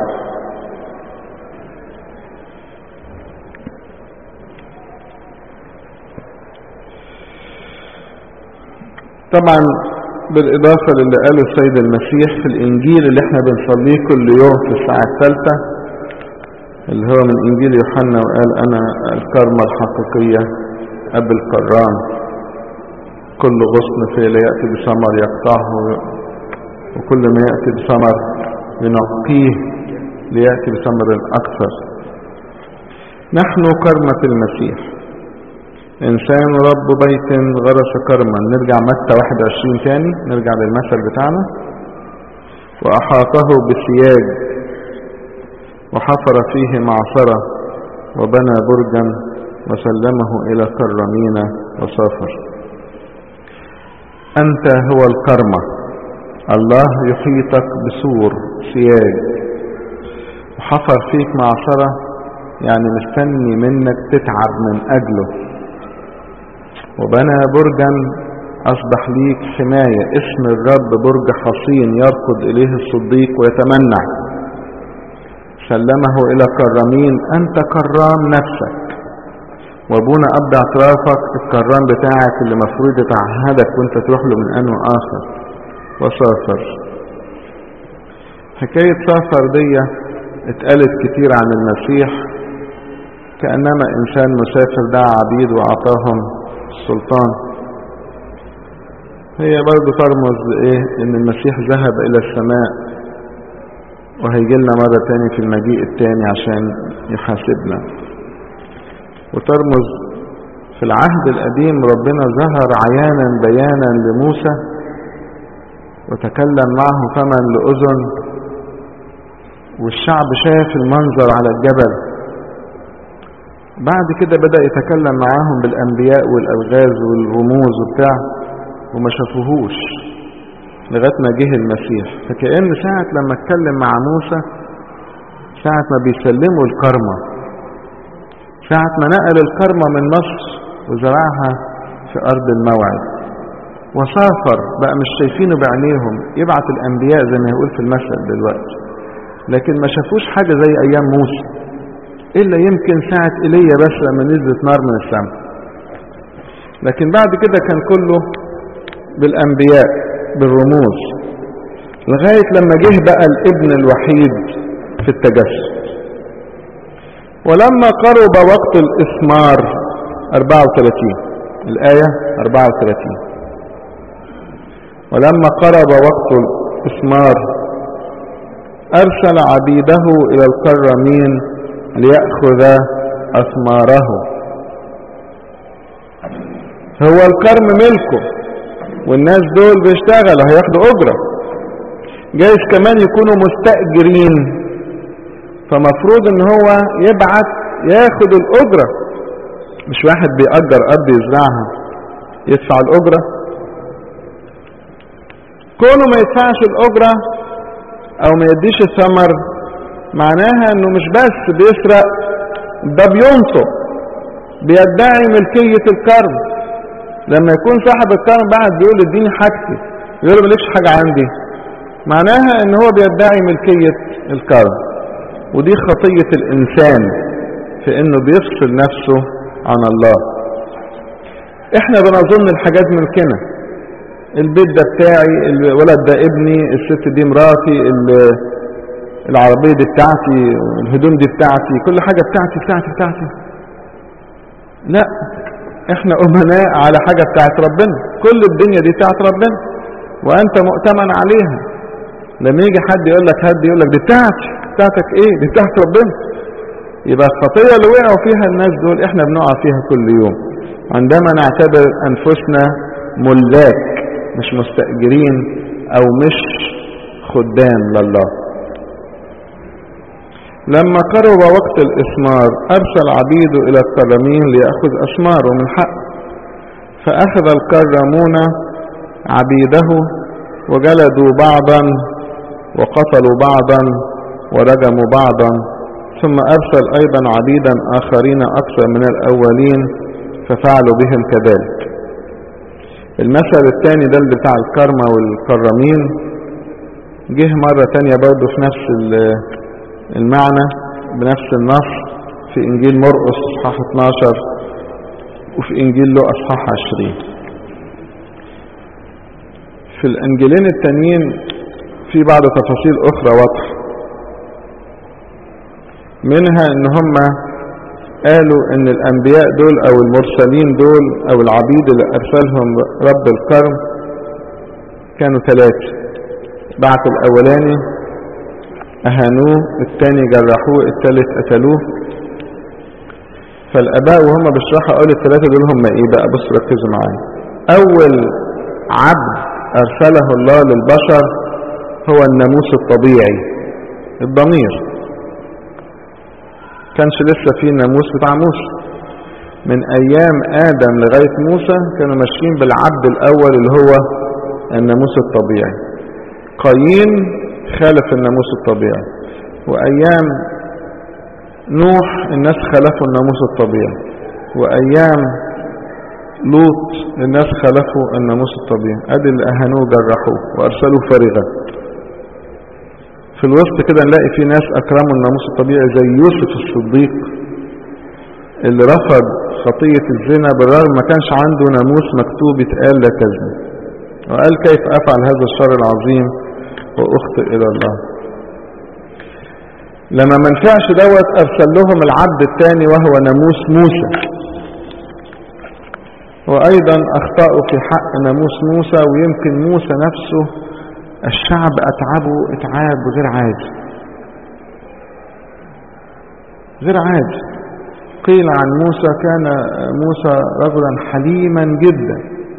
طبعا بالإضافة للي قاله السيد المسيح في الإنجيل اللي احنا بنصليه كل يوم في الساعة الثالثة اللي هو من إنجيل يوحنا وقال أنا الكرمة الحقيقية أب الكرام كل غصن فيه لا يأتي بثمر يقطعه وكل ما يأتي بثمر ينقيه ليأتي بثمر أكثر نحن كرمة المسيح إنسان رب بيت غرس كرما نرجع متى 21 تاني نرجع للمثل بتاعنا وأحاطه بسياج وحفر فيه معصرة وبنى برجا وسلمه إلى كرمين وسافر أنت هو الكرمة الله يحيطك بسور سياج وحفر فيك معصرة يعني مستني منك تتعب من أجله وبنى برجا أصبح ليك حماية اسم الرب برج حصين يركض إليه الصديق ويتمنع سلمه إلى كرامين أنت كرام نفسك وابونا أب اعترافك الكرام بتاعك اللي مفروض يتعهدك وانت تروح له من أنه آخر وسافر حكاية سافر دي اتقالت كتير عن المسيح كأنما إنسان مسافر دعا عبيد وأعطاهم السلطان هي برضو ترمز لإيه إن المسيح ذهب إلى السماء وهيجي لنا مرة تاني في المجيء التاني عشان يحاسبنا وترمز في العهد القديم ربنا ظهر عيانا بيانا لموسى وتكلم معه فما لأذن والشعب شاف المنظر على الجبل بعد كده بدأ يتكلم معاهم بالأنبياء والألغاز والرموز وبتاع وما شافوهوش لغاية ما جه المسيح فكأن ساعة لما اتكلم مع موسى ساعة ما بيسلموا الكرمة ساعة ما نقل الكرمة من مصر وزرعها في أرض الموعد وسافر بقى مش شايفينه بعينيهم يبعت الأنبياء زي ما يقول في المثل دلوقتي لكن ما شافوش حاجة زي أيام موسى إلا يمكن ساعة إيليا بس لما نزلت نار من السماء لكن بعد كده كان كله بالأنبياء بالرموز لغاية لما جه بقى الابن الوحيد في التجسد ولما قرب وقت الإثمار 34 الآية 34 ولما قرب وقت الإثمار أرسل عبيده إلى الكرمين ليأخذ أثماره هو الكرم ملكه والناس دول بيشتغلوا هياخدوا أجرة جايز كمان يكونوا مستأجرين فمفروض ان هو يبعت ياخد الأجرة مش واحد بيأجر أرض يزرعها يدفع الأجرة كونه ما يدفعش الأجرة أو ما يديش الثمر معناها انه مش بس بيسرق ده بينصب بيدعي ملكية الكرم لما يكون صاحب الكرم بعد بيقول اديني حاجتي يقول له مالكش حاجة عندي معناها ان هو بيدعي ملكية الكرم ودي خطية الانسان في انه بيفصل نفسه عن الله احنا بنظن الحاجات ملكنا البيت ده بتاعي الولد ده ابني الست دي مراتي العربية دي بتاعتي الهدوم دي بتاعتي كل حاجة بتاعتي بتاعتي بتاعتي لا احنا امناء على حاجة بتاعت ربنا كل الدنيا دي بتاعت ربنا وانت مؤتمن عليها لما يجي حد يقول لك هدي يقول لك دي بتاعتي بتاعتك ايه دي بتاعت ربنا يبقى الخطية اللي وقعوا فيها الناس دول احنا بنقع فيها كل يوم عندما نعتبر انفسنا ملاك مش مستأجرين او مش خدام لله لما قرب وقت الإثمار أرسل عبيده إلى الكرمين ليأخذ أثماره من حق فأخذ الكرمون عبيده وجلدوا بعضا وقتلوا بعضا ورجموا بعضا ثم أرسل أيضا عبيدا آخرين أكثر من الأولين ففعلوا بهم كذلك المثل الثاني ده اللي بتاع الكرمة والكرمين جه مرة تانية برضه في نفس المعنى بنفس النص في انجيل مرقس اصحاح 12 وفي انجيل لوقا اصحاح 20 في الانجيلين التانيين في بعض تفاصيل اخرى واضحه منها ان هم قالوا ان الانبياء دول او المرسلين دول او العبيد اللي ارسلهم رب الكرم كانوا ثلاثه بعت الاولاني أهانوه الثاني جرحوه الثالث قتلوه فالآباء وهم بيشرحوا قالوا الثلاثة دول هم إيه بقى بصوا ركزوا معايا أول عبد أرسله الله للبشر هو الناموس الطبيعي الضمير كانش لسه في الناموس بتاع موسى من أيام آدم لغاية موسى كانوا ماشيين بالعبد الأول اللي هو الناموس الطبيعي قايين خالف الناموس الطبيعي وأيام نوح الناس خالفوا الناموس الطبيعي وأيام لوط الناس خالفوا الناموس الطبيعي أدي اللي أهانوه جرحوه وأرسلوه فارغا في الوسط كده نلاقي في ناس أكرموا الناموس الطبيعي زي يوسف الصديق اللي رفض خطية الزنا بالرغم ما كانش عنده ناموس مكتوب يتقال لا تزني وقال كيف أفعل هذا الشر العظيم وأخطئ إلى الله لما ما نفعش دوت أرسل لهم العبد الثاني وهو ناموس موسى وأيضا أخطأوا في حق ناموس موسى ويمكن موسى نفسه الشعب أتعبه إتعاب غير عادي غير عادي قيل عن موسى كان موسى رجلا حليما جدا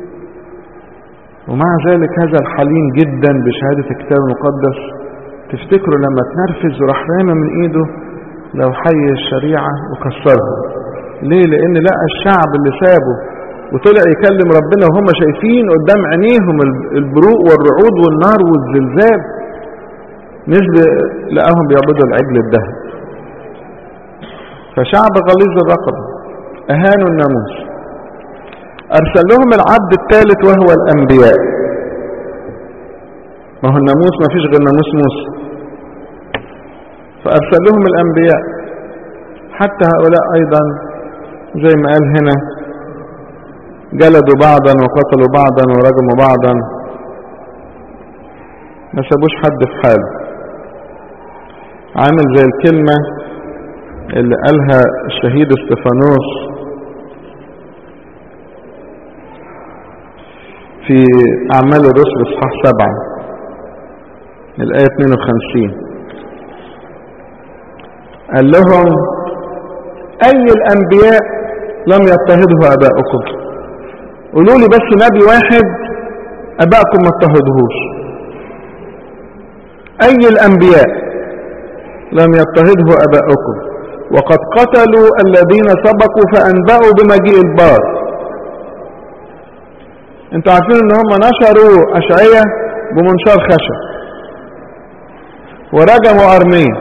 ومع ذلك هذا الحليم جدا بشهادة الكتاب المقدس تفتكروا لما تنرفز وراح رامى من ايده لو حي الشريعة وكسرها ليه لان لقى الشعب اللي سابه وطلع يكلم ربنا وهم شايفين قدام عينيهم البروق والرعود والنار والزلزال نزل لقاهم بيعبدوا العجل الذهب فشعب غليظ الرقبة أهانوا الناموس أرسل لهم العبد الثالث وهو الأنبياء ما هو الناموس ما فيش غير ناموس موسى فأرسل لهم الأنبياء حتى هؤلاء أيضا زي ما قال هنا جلدوا بعضا وقتلوا بعضا ورجموا بعضا ما سابوش حد في حاله عامل زي الكلمة اللي قالها الشهيد استفانوس في أعمال الرسل اصحاح سبعة الآية 52 قال لهم أي الأنبياء لم يضطهده أباؤكم قولوا لي بس نبي واحد أباءكم ما اضطهدهوش أي الأنبياء لم يضطهده أباؤكم وقد قتلوا الذين سبقوا فأنبأوا بمجيء البار انتوا عارفين ان هم نشروا أشعية بمنشار خشب ورجموا أرمين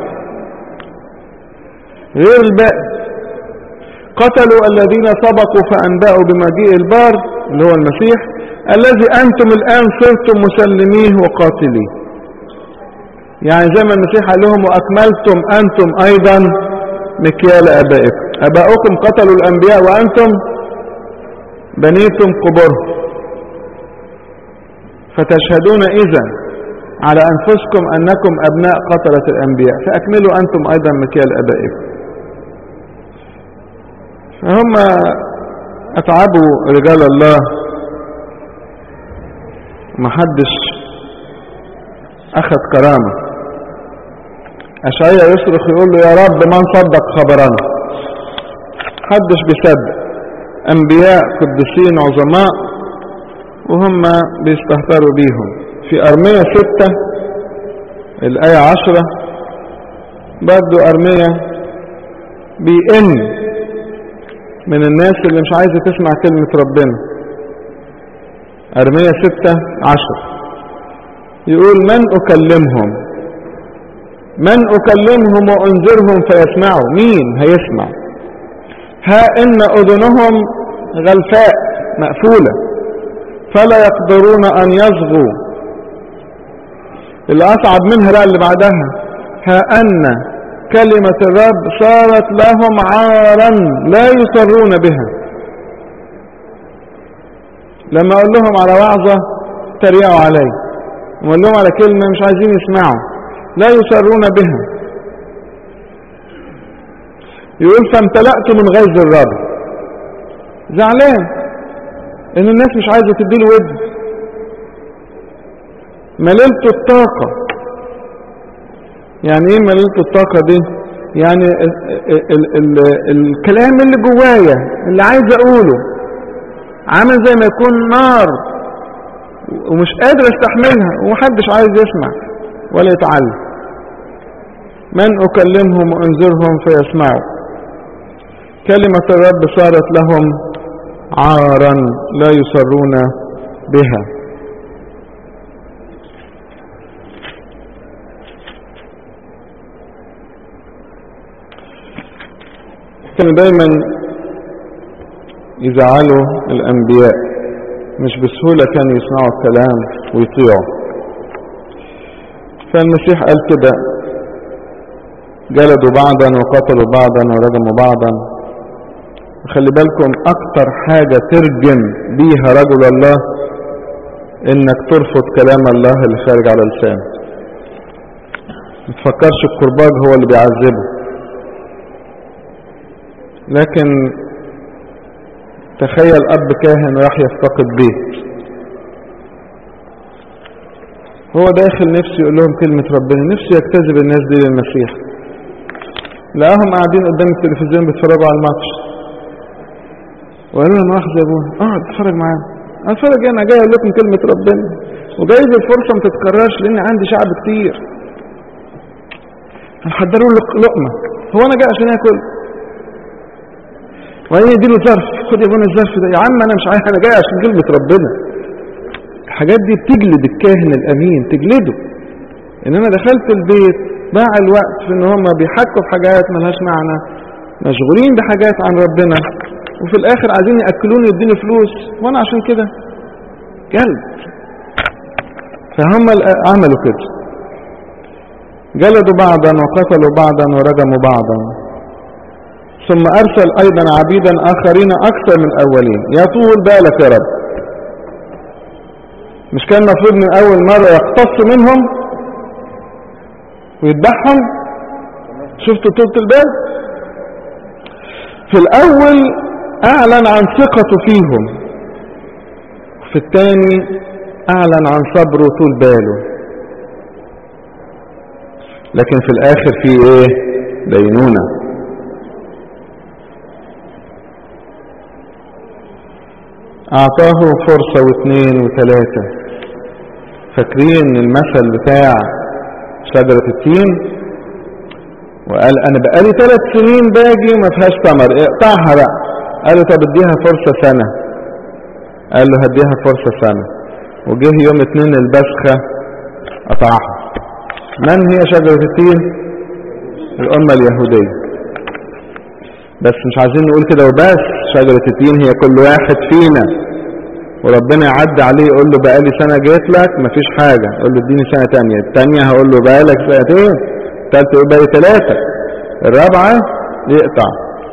غير الباقي قتلوا الذين سبقوا فأنبأوا بمجيء البار اللي هو المسيح الذي أنتم الآن صرتم مسلميه وقاتليه يعني زي ما المسيح قال لهم وأكملتم أنتم أيضا مكيال أبائكم أباؤكم قتلوا الأنبياء وأنتم بنيتم قبورهم فتشهدون إذا على أنفسكم أنكم أبناء قتلة الأنبياء فأكملوا أنتم أيضا مكيال أبائكم فهم أتعبوا رجال الله محدش أخذ كرامة أشعية يصرخ يقول له يا رب من صدق خبرنا محدش بيصدق أنبياء قديسين عظماء وهم بيستهتروا بيهم في أرمية ستة الآية عشرة برضو أرمية بيئن من الناس اللي مش عايزة تسمع كلمة ربنا أرمية ستة عشر يقول من أكلمهم من أكلمهم وأنذرهم فيسمعوا مين هيسمع ها إن أذنهم غلفاء مقفولة فلا يقدرون أن يصغوا اللي أصعب منها بقى اللي بعدها ها أن كلمة الرب صارت لهم عارا لا يصرون بها لما أقول لهم على وعظة تريقوا علي وأقول لهم على كلمة مش عايزين يسمعوا لا يصرون بها يقول فامتلأت من غيظ الرب زعلان ان الناس مش عايزة تديله ود مللت الطاقة يعني ايه مللت الطاقة دي يعني ال ال ال الكلام اللي جوايا اللي عايز اقوله عامل زي ما يكون نار ومش قادر استحملها ومحدش عايز يسمع ولا يتعلم من اكلمهم وانذرهم فيسمعوا كلمة الرب صارت لهم عارا لا يصرون بها كانوا دايما يزعلوا الأنبياء مش بسهولة كانوا يسمعوا الكلام ويطيعوا فالمسيح قال كده جلدوا بعضا وقتلوا بعضا ورجموا بعضا خلي بالكم اكتر حاجة ترجم بيها رجل الله انك ترفض كلام الله اللي خارج على لسانه ما تفكرش الكرباج هو اللي بيعذبه لكن تخيل اب كاهن راح يفتقد بيت هو داخل نفسه يقول لهم كلمة ربنا نفسه يجتذب الناس دي للمسيح لقاهم قاعدين قدام التلفزيون بيتفرجوا على الماتش وقالوا له مؤاخذة يا ابونا اقعد اتفرج معانا اتفرج انا جاي اقول لكم كلمة ربنا وجايز الفرصة ما تتكررش لان عندي شعب كتير هنحضروا له لقمة هو انا جاي عشان اكل وهي يديله ظرف خد يا ابونا الظرف ده يا عم انا مش عارف انا جاي عشان كلمة ربنا الحاجات دي بتجلد الكاهن الامين تجلده ان انا دخلت البيت ضاع الوقت في ان هم بيحكوا في حاجات ملهاش معنى مشغولين بحاجات عن ربنا وفي الاخر عايزين ياكلوني يديني فلوس وانا عشان كده جلد فهم عملوا كده جلدوا بعضا وقتلوا بعضا ورجموا بعضا ثم ارسل ايضا عبيدا اخرين اكثر من الاولين يطول بالك يا رب مش كان المفروض من اول مرة يقتص منهم ويذبحهم شفتوا طولة البال في الاول اعلن عن ثقته فيهم في الثاني اعلن عن صبره طول باله لكن في الاخر في ايه دينونه اعطاه فرصة واثنين وثلاثة فاكرين المثل بتاع شجرة التين وقال انا بقالي ثلاث سنين باجي وما فيهاش ثمر اقطعها بقى قال له طب اديها فرصة سنة قال له هديها فرصة سنة وجه يوم اتنين البسخة قطعها من هي شجرة التين الأمة اليهودية بس مش عايزين نقول كده وبس شجرة التين هي كل واحد فينا وربنا يعدي عليه يقول له بقالي سنة جيت لك مفيش حاجة يقول له اديني سنة تانية التانية هقول له بقالك سنتين التالتة يقول بقالي ثلاثة الرابعة يقطع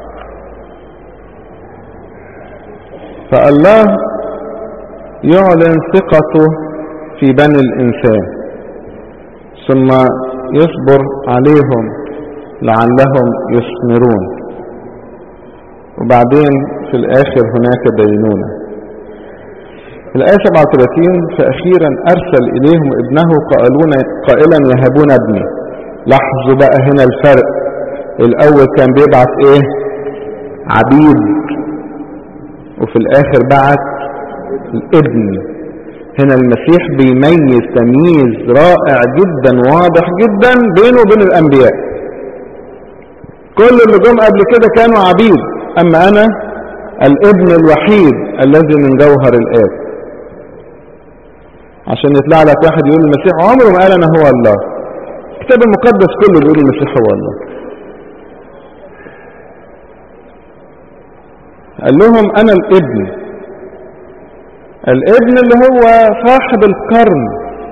فالله يعلن ثقته في بني الإنسان ثم يصبر عليهم لعلهم يثمرون وبعدين في الآخر هناك دينونة الآية 37 فأخيرا أرسل إليهم ابنه قائلون قائلا يهبون ابني لاحظوا بقى هنا الفرق الأول كان بيبعت إيه عبيد وفي الآخر بعت الابن هنا المسيح بيميز تمييز رائع جدا واضح جدا بينه وبين الأنبياء كل اللي جم قبل كده كانوا عبيد أما أنا الابن الوحيد الذي من جوهر الآب عشان يطلع لك واحد يقول المسيح عمره ما قال أنا هو الله الكتاب المقدس كله بيقول المسيح هو الله قال لهم أنا الابن الابن اللي هو صاحب القرن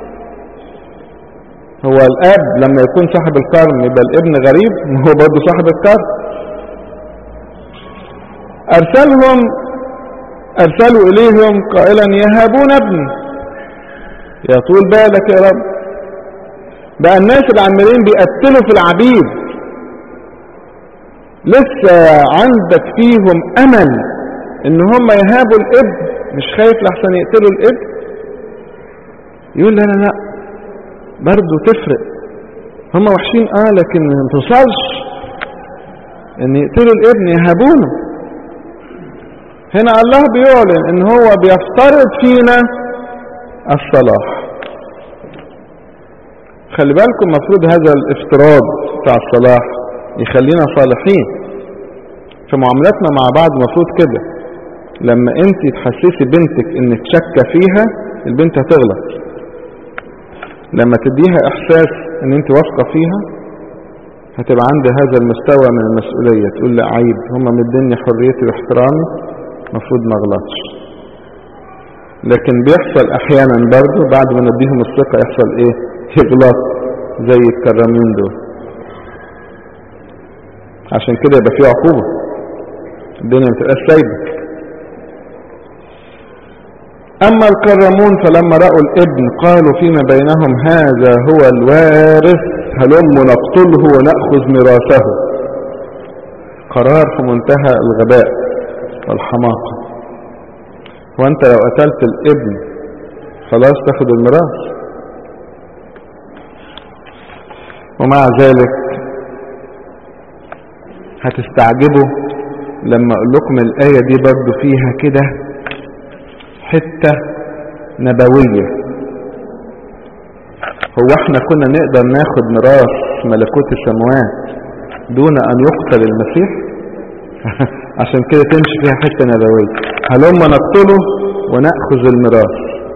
هو الاب لما يكون صاحب القرن يبقى الابن غريب هو برضه صاحب القرن ارسلهم ارسلوا اليهم قائلا يهابون ابني يا طول بالك يا رب بقى الناس اللي عمالين بيقتلوا في العبيد لسه عندك فيهم امل ان هم يهابوا الابن مش خايف لحسن يقتلوا الابن يقول لا لا لا برضه تفرق هم وحشين اه لكن ما توصلش ان يقتلوا الابن يهابونه هنا الله بيعلن ان هو بيفترض فينا الصلاح خلي بالكم مفروض هذا الافتراض بتاع الصلاح يخلينا صالحين في معاملاتنا مع بعض مفروض كده لما انت تحسسي بنتك انك شاكه فيها البنت هتغلط لما تديها احساس ان انت واثقه فيها هتبقى عندي هذا المستوى من المسؤولية تقول لا عيب هم مديني حريتي واحترامي مفروض ما اغلطش لكن بيحصل احيانا برضو بعد ما نديهم الثقة يحصل ايه يغلط زي الكرامين دول عشان كده يبقى في عقوبة الدنيا ما تبقاش سايبه أما الكرمون فلما رأوا الابن قالوا فيما بينهم هذا هو الوارث هلم نقتله ونأخذ ميراثه قرار في منتهى الغباء والحماقة وانت لو قتلت الابن خلاص تاخد الميراث ومع ذلك هتستعجبوا لما اقول لكم الآية دي برضو فيها كده حتة نبوية هو احنا كنا نقدر ناخد ميراث ملكوت السماوات دون ان يقتل المسيح عشان كده تمشي فيها حتة نبوية هلما نقتله ونأخذ الميراث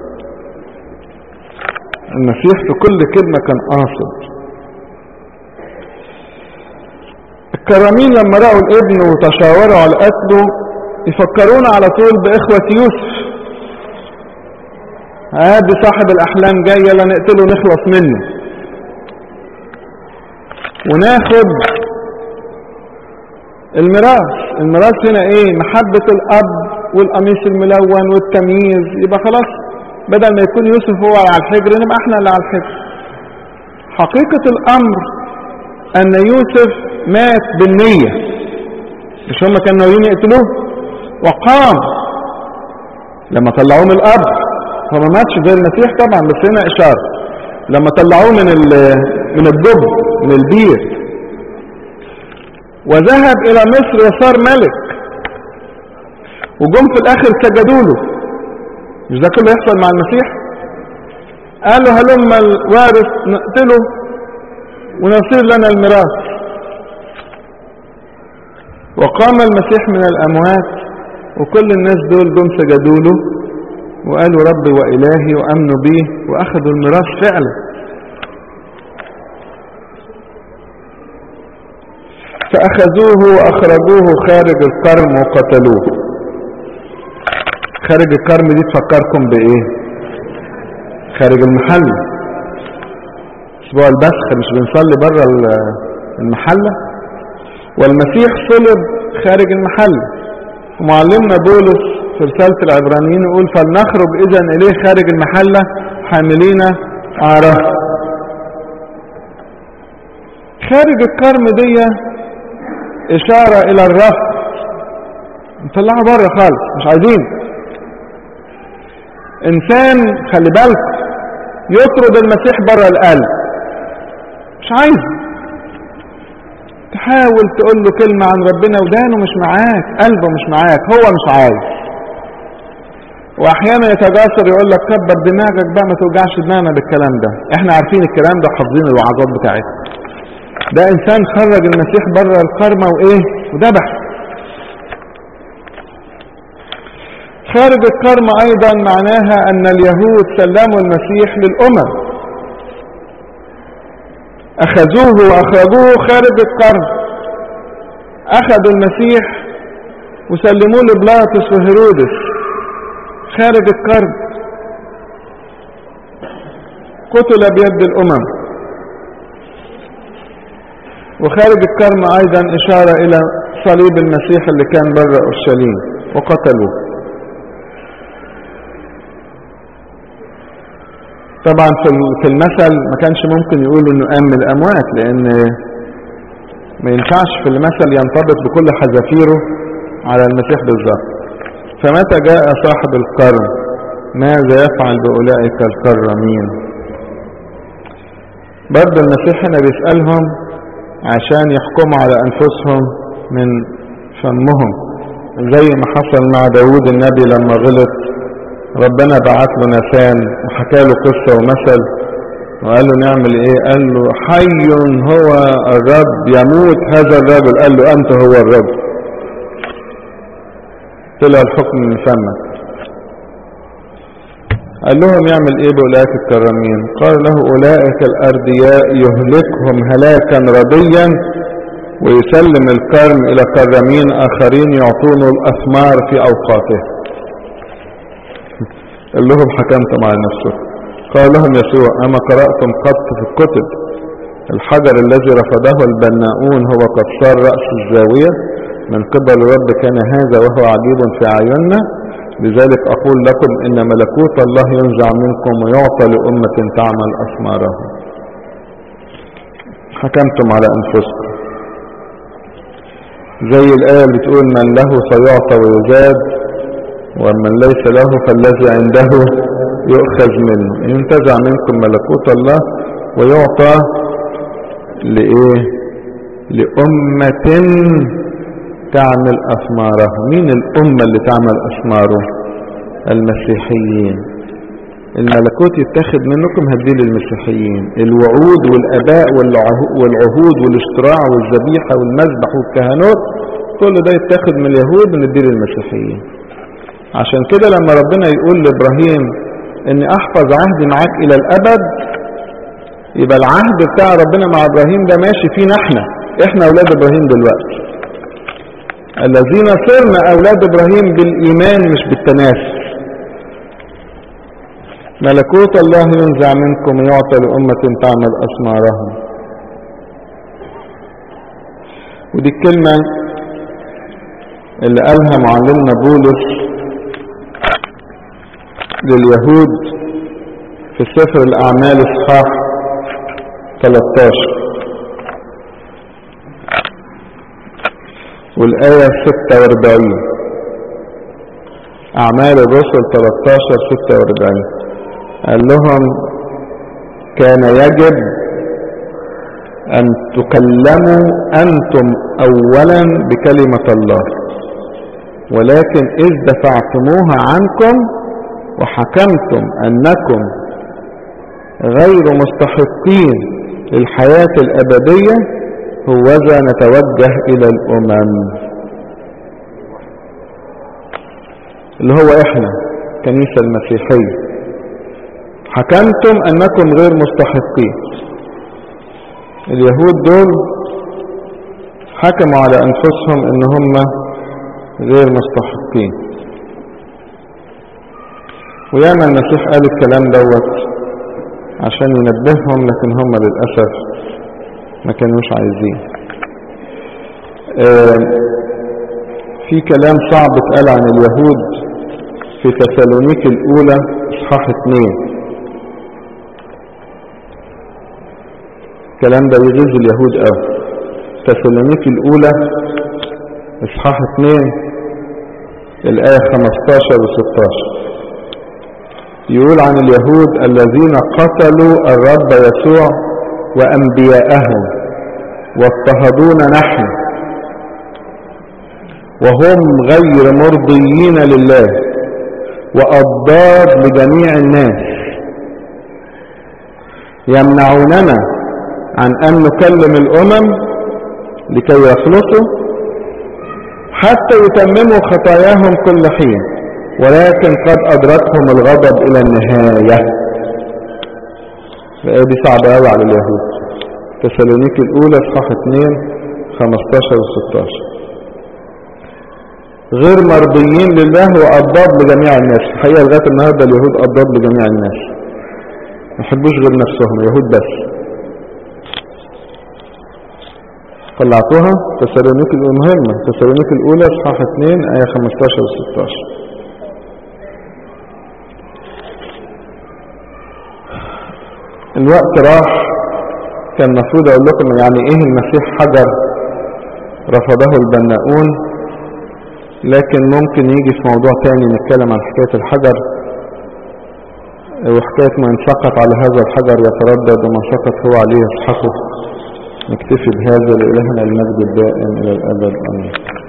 المسيح في كل كلمة كان قاصد الكرامين لما رأوا الابن وتشاوروا على قتله يفكرون على طول بإخوة يوسف ادي صاحب الأحلام جاي يلا نقتله نخلص منه وناخد الميراث الميراث هنا ايه محبة الأب والقميص الملون والتمييز يبقى خلاص بدل ما يكون يوسف هو على الحجر نبقى احنا اللي على الحجر حقيقة الأمر أن يوسف مات بالنية مش هم كانوا ناويين يقتلوه وقام لما طلعوه من الأرض هو ما ماتش زي المسيح طبعا بس هنا إشارة لما طلعوه من من الجب من البير وذهب إلى مصر وصار ملك وجم في الآخر سجدوا له مش ده كله يحصل مع المسيح قالوا هلما الوارث نقتله ونصير لنا الميراث وقام المسيح من الأموات وكل الناس دول جم سجدوا له وقالوا ربي وإلهي وأمنوا به وأخذوا الميراث فعلا فأخذوه وأخرجوه خارج الكرم وقتلوه خارج الكرم دي تفكركم بإيه خارج المحل اسبوع البسخ مش بنصلي بره المحلة والمسيح صلب خارج المحل ومعلمنا بولس في رسالة العبرانيين يقول فلنخرج اذا اليه خارج المحلة حاملين عاره خارج الكرم دي اشارة الى الرفض نطلعه بره خالص مش عايزين انسان خلي بالك يطرد المسيح بره القلب مش عايز تحاول تقول له كلمة عن ربنا ودانه مش معاك قلبه مش معاك هو مش عايز واحيانا يتجاسر يقول لك كبر دماغك بقى ما توجعش دماغنا بالكلام ده احنا عارفين الكلام ده وحافظين الوعظات بتاعتنا ده انسان خرج المسيح بره القرمة وايه وذبح خارج الكرم ايضا معناها ان اليهود سلموا المسيح للامم اخذوه واخرجوه خارج الكرم اخذوا المسيح وسلموه لبلاطس وهيرودس خارج الكرم قتل بيد الامم وخارج الكرم ايضا اشارة الى صليب المسيح اللي كان بره اورشليم وقتلوه طبعا في المثل ما كانش ممكن يقولوا انه قام من الاموات لان ما ينفعش في المثل ينطبق بكل حذافيره على المسيح بالظبط فمتى جاء صاحب القرن ماذا يفعل بأولئك الكرمين برضه المسيح هنا بيسألهم عشان يحكموا على أنفسهم من فمهم زي ما حصل مع داود النبي لما غلط ربنا بعت له نسان وحكى له قصة ومثل وقال له نعمل ايه قال له حي هو الرب يموت هذا الرجل قال له انت هو الرب طلع الحكم من فمك قال لهم يعمل ايه بأولئك الكرامين قال له أولئك الأردياء يهلكهم هلاكا رديا ويسلم الكرم إلى كرامين آخرين يعطونه الأثمار في أوقاته قال لهم حكمت مع نفسه قال لهم يسوع أما قرأتم قط في الكتب الحجر الذي رفضه البناؤون هو قد صار رأس الزاوية من قبل الرب كان هذا وهو عجيب في أعيننا لذلك أقول لكم إن ملكوت الله ينزع منكم ويعطى لأمة تعمل أثماره حكمتم على أنفسكم زي الآية اللي بتقول من له سيعطى ويزاد ومن ليس له فالذي عنده يؤخذ منه ينتزع منكم ملكوت الله ويعطى لإيه لأمة تعمل أثماره مين الأمة اللي تعمل أثماره المسيحيين الملكوت يتخذ منكم هديه للمسيحيين الوعود والأباء والعهود والاشتراع والذبيحة والمذبح والكهنوت كل ده يتخذ من اليهود ونديه للمسيحيين عشان كده لما ربنا يقول لإبراهيم اني احفظ عهدي معاك الى الابد يبقى العهد بتاع ربنا مع ابراهيم ده ماشي فينا احنا احنا اولاد ابراهيم دلوقتي الذين صرنا اولاد ابراهيم بالايمان مش بالتناسل ملكوت الله ينزع منكم يعطى لأمة تعمل أثمارهم ودي الكلمة اللي قالها معلمنا بولس لليهود في سفر الأعمال اصحاح 13 والآية 46 أعمال الرسل 13 46 قال لهم كان يجب أن تكلموا أنتم أولا بكلمة الله ولكن إذ دفعتموها عنكم وحكمتم أنكم غير مستحقين للحياة الأبدية هوذا نتوجه إلى الأمم اللي هو إحنا كنيسة المسيحية حكمتم أنكم غير مستحقين اليهود دول حكموا على أنفسهم أن هم غير مستحقين وياما المسيح قال الكلام دوت عشان ينبههم لكن هم للأسف ما كانوش عايزين آه في كلام صعب اتقال عن اليهود في تسالونيك الأولى اصحاح اتنين الكلام ده يغيظ اليهود قوي تسالونيك الأولى اصحاح 2 الآية 15 و 16 يقول عن اليهود الذين قتلوا الرب يسوع وأنبياءه واضطهدونا نحن وهم غير مرضيين لله وأضداد لجميع الناس يمنعوننا عن أن نكلم الأمم لكي يخلصوا حتى يتمموا خطاياهم كل حين ولكن قد أدركهم الغضب إلى النهاية دي صعبة قوي على اليهود تسالونيك الأولى اصحاح 2 15 و 16 غير مرضيين لله وأضاب لجميع الناس الحقيقة لغاية النهاردة اليهود أضاب لجميع الناس ما يحبوش غير نفسهم يهود بس طلعتوها تسالونيك المهمة تسالونيك الأولى اصحاح 2 آية 15 و 16 الوقت راح كان المفروض اقول لكم يعني ايه المسيح حجر رفضه البناؤون لكن ممكن يجي في موضوع تاني نتكلم عن حكاية الحجر وحكاية من سقط على هذا الحجر يتردد ومن سقط هو عليه يسحقه نكتفي بهذا لإلهنا المجد الدائم إلى الأبد آمين